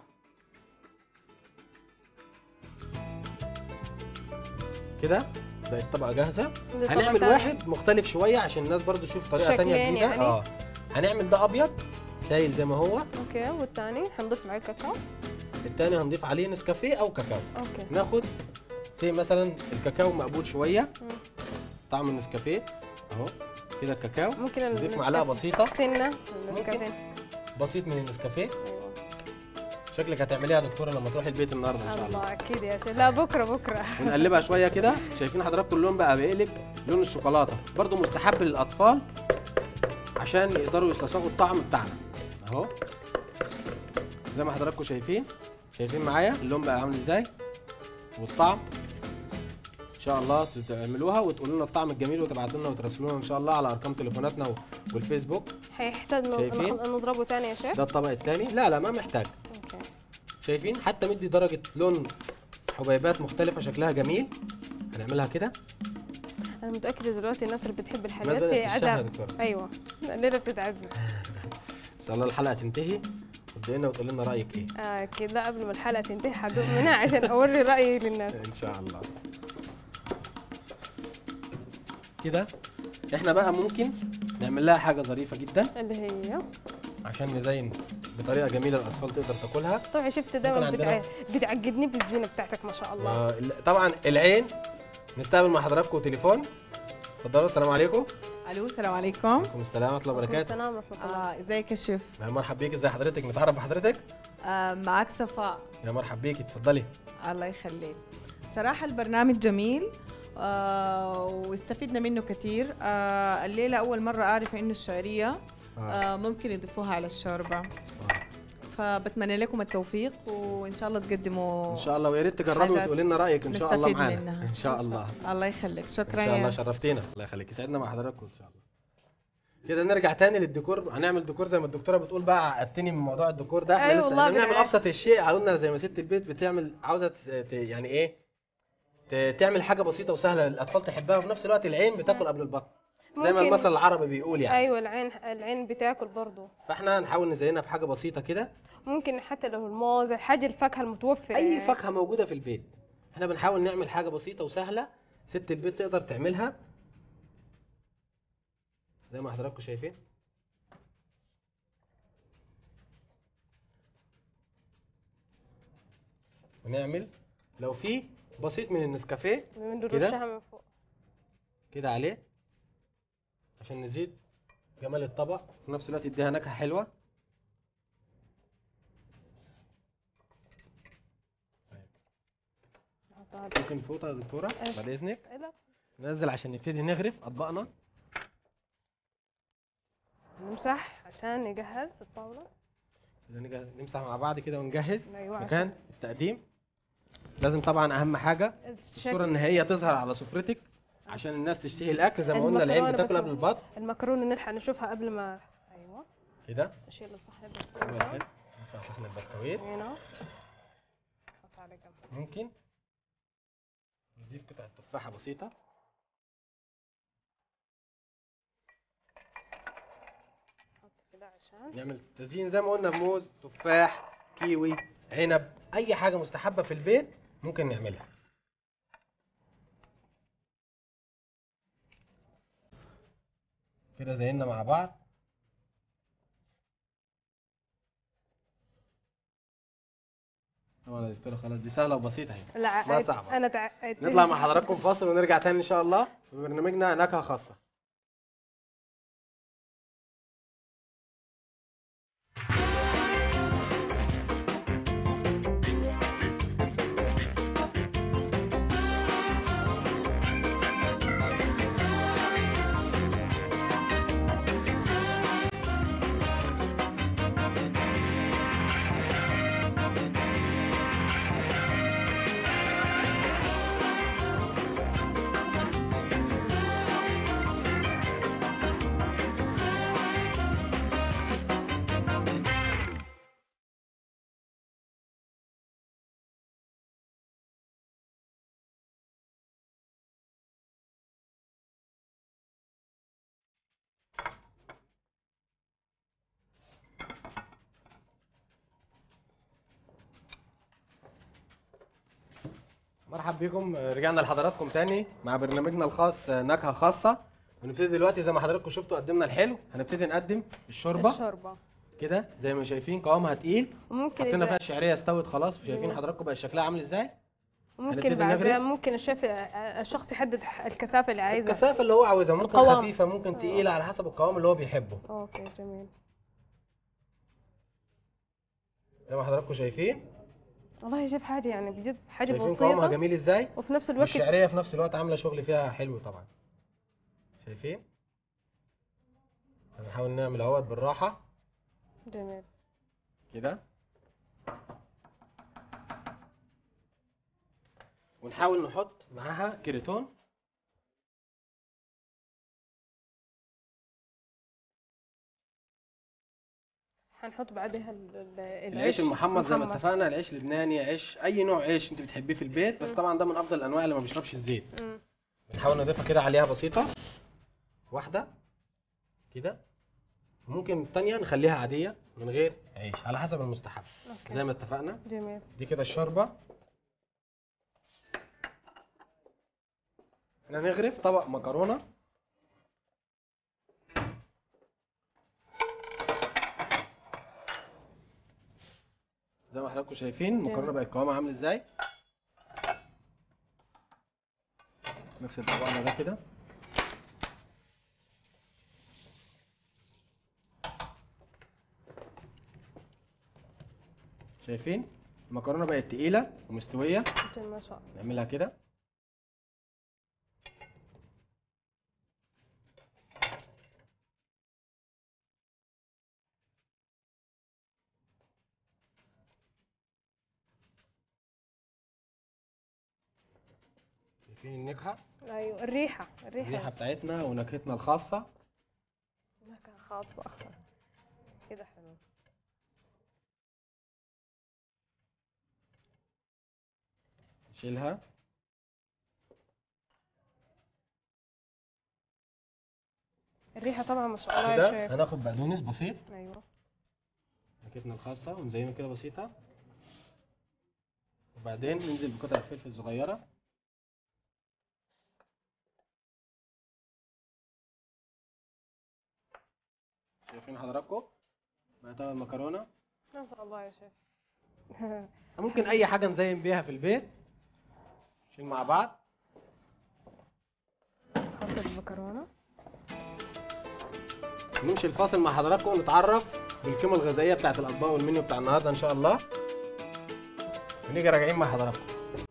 كده بقت طبقه جاهزه دي طبقة هنعمل تانية. واحد مختلف شويه عشان الناس برضو تشوف طريقه تانية شكلين جديده يعني؟ اه هنعمل ده ابيض سايل زي ما هو اوكي والثاني حنضيف عليه الكاكاو التاني هنضيف عليه نسكافيه او كاكاو اوكي ناخد زي مثلا الكاكاو مقبول شويه مم. طعم النسكافيه اهو كده الكاكاو ممكن نضيف معلقه بسيطه سنة النسكافيه بسيط من النسكافيه ايوه شكلك هتعمليها يا دكتوره لما تروحي البيت النهارده ان شاء الله الله اكيد يا شيخ لا بكره بكره ونقلبها شويه كده شايفين حضراتكم اللون بقى بيقلب لون الشوكولاته برضو مستحب للاطفال عشان يقدروا يستصاغوا الطعم بتاعنا اهو زي ما حضراتكم شايفين شايفين معايا اللون بقى عامل ازاي والطعم ان شاء الله تعملوها وتقولوا لنا الطعم الجميل وتبعتوا لنا وتراسلونا ان شاء الله على ارقام تليفوناتنا و- والفيسبوك هيحتاج نض- شايفين؟ نخ- نضربه تاني يا شيخ ده الطبق الثاني لا لا ما محتاج اوكي شايفين حتى مدي درجه لون حبيبات مختلفه شكلها جميل هنعملها كده انا متاكده دلوقتي الناس اللي بتحب الحلويات بدأت في تشتهي يا عذاب دكتورة. ايوه الليله بتتعذب ان شاء الله الحلقه تنتهي وتدي لنا وتقول لنا رايك ايه آه كده قبل ما الحلقه تنتهي حدوق منها عشان اوري رايي للناس ان شاء الله كده احنا بقى ممكن نعمل لها حاجه ظريفه جدا اللي هي عشان نزين بطريقه جميله الاطفال تقدر تاكلها طبعا شفت دايما ممكن بتع... عندنا- بتعقدني بالزينه بتاعتك ما شاء الله ما- ال- طبعا العين نستقبل مع حضراتكم تليفون اتفضلوا السلام عليكم الو السلام عليكم وعليكم السلام ورحمه الله وبركاته السلام ورحمه الله آه ازيك يا شيف يا مرحب بيك ازي حضرتك نتعرف بحضرتك آه معك صفاء يا مرحب بيك اتفضلي الله يخليك صراحة البرنامج جميل آه واستفدنا منه كثير آه الليلة أول مرة أعرف إنه الشعرية آه ممكن يضيفوها على الشوربة فبتمنى لكم التوفيق وإن شاء الله تقدموا ان شاء الله ويا ريت تجربي حاجات وتقولي لنا رايك ان شاء الله نستفيد معانا منها ان شاء الله الله يخليك ان شكرا شاء الله يا شرفتينا الله يخليك يسعدنا مع حضراتكم ان شاء الله كده نرجع تاني للديكور هنعمل ديكور زي ما الدكتوره بتقول بقى عقدتني من موضوع الديكور ده احنا أيوة لسه والله إحنا بنعمل بالعكس. ابسط الشيء قلنا زي ما ست البيت بتعمل عاوزه ت- ت- يعني ايه ت- تعمل حاجه بسيطه وسهله الاطفال تحبها وفي نفس الوقت العين بتاكل قبل البطن زي ما ممكن- المثل العربي بيقول يعني ايوه العين العين بتاكل برضه فاحنا نحاول نزينها بحاجه بسيطه كده ممكن حتى لو الموز الحاجه الفاكهه المتوفره اي يعني. فاكهه موجوده في البيت احنا بنحاول نعمل حاجه بسيطه وسهله ست البيت تقدر تعملها زي ما حضراتكم شايفين ونعمل لو في بسيط من النسكافيه بنرشها من فوق كده عليه عشان نزيد جمال الطبق وفي نفس الوقت يديها نكهه حلوه نحطها ممكن فوطه يا دكتوره أيوة. بعد اذنك لا، ننزل عشان نبتدي نغرف اطباقنا نمسح عشان نجهز الطاوله إذا نيجي نمسح مع بعض كده ونجهز ايوه مكان التقديم لازم طبعا اهم حاجه عشان الصوره النهائيه تظهر على سفرتك عشان الناس تشتهي الاكل زي ما قلنا العين المكرونة بتاكل بس- قبل البطن المكرونه نلحق نشوفها قبل ما ايوه كده اشيل الصحن أول البسكوت حاجة نرفع صحن البسكويت هنا حط على جنب ممكن نضيف قطعه تفاحه بسيطه حط كده عشان نعمل تزيين زي ما قلنا موز تفاح كيوي عنب اي حاجه مستحبه في البيت ممكن نعملها كده زينا مع بعض طبعا يا دكتوره خلاص دي سهله وبسيطه اهي لا ما عاد- صعبة. انا تعقدت نطلع مع حضراتكم فاصل ونرجع تاني ان شاء الله في برنامجنا نكهه خاصه مرحب بكم رجعنا لحضراتكم تاني مع برنامجنا الخاص نكهه خاصه ونبتدي دلوقتي زي ما حضراتكم شفتوا قدمنا الحلو هنبتدي نقدم الشوربه الشوربه كده زي ما شايفين قوامها تقيل وممكن حطينا فيها إذا- الشعريه استوت خلاص شايفين مم. حضراتكم بقى شكلها عامل ازاي ممكن هنبتدي بعدها نغرف؟ ممكن الشيف الشخص يحدد الكثافه اللي عايزها الكثافه اللي هو عاوزها ممكن القوام. خفيفه ممكن تقيله على حسب القوام اللي هو بيحبه اوكي جميل زي ما حضراتكم شايفين والله يا شيف حاجه يعني بجد حاجه شايفين قوامها بسيطه جميل ازاي وفي نفس الوقت والشعريه في نفس الوقت عامله شغل فيها حلو طبعا شايفين هنحاول نعمل اهوت بالراحه جميل كده ونحاول نحط معاها كريتون هنحط بعدها ال- ال- العيش المحمص زي ما محمص. اتفقنا العيش لبناني عيش اي نوع عيش انت بتحبيه في البيت بس مم. طبعا ده من افضل الانواع اللي ما بيشربش الزيت مم. بنحاول نضيفها كده عليها بسيطه واحده كده ممكن التانية نخليها عادية من غير عيش على حسب المستحب اوكي زي ما اتفقنا جميل دي كده الشوربة احنا نغرف طبق مكرونة زي ما حضراتكم شايفين المكرونة بقت قوامها عامل ازاي نفس طبقنا ده كده شايفين المكرونة بقت تقيلة ومستوية جميل ما شاء الله نعملها كده شايفين النكهة ايوه الريحه الريحة الريحه بتاعتنا ونكهتنا الخاصة خاصة كده حلو نشيلها الريحة طبعا ما شاء الله يا كده شيف هناخد بقدونس بسيط ايوه نكهتنا الخاصة ونزينه كده بسيطة وبعدين ننزل بقطع الفلفل الصغيرة شايفين حضراتكم بقى طبعا المكرونة ما شاء الله يا شيف ممكن أي حاجة نزين بيها في البيت نشيل مع بعض خلطة المكرونة نمشي الفاصل مع حضراتكم ونتعرف بالقيمة الغذائية بتاعت الأطباق والمنيو بتاع النهاردة إن شاء الله ونيجي راجعين مع حضراتكم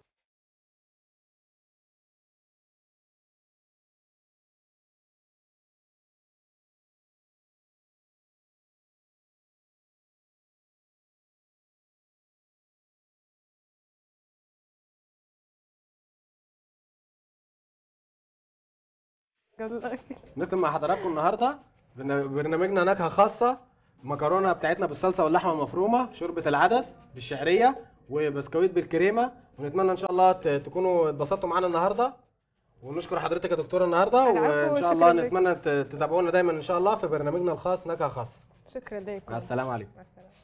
قال لك نختم مع حضراتكم النهارده برن- برنامجنا نكهه خاصه المكرونه بتاعتنا بالصلصه واللحمه المفرومه شوربه العدس بالشعريه وبسكويت بالكريمه ونتمنى ان شاء الله ت- تكونوا اتبسطتوا معانا النهارده ونشكر حضرتك يا دكتوره النهارده العفو، وان شاء شكراً الله لك. نتمنى ت- تتابعونا دايما ان شاء الله في برنامجنا الخاص نكهه خاصه شكرا لكم مع السلامه عليكم مع السلامة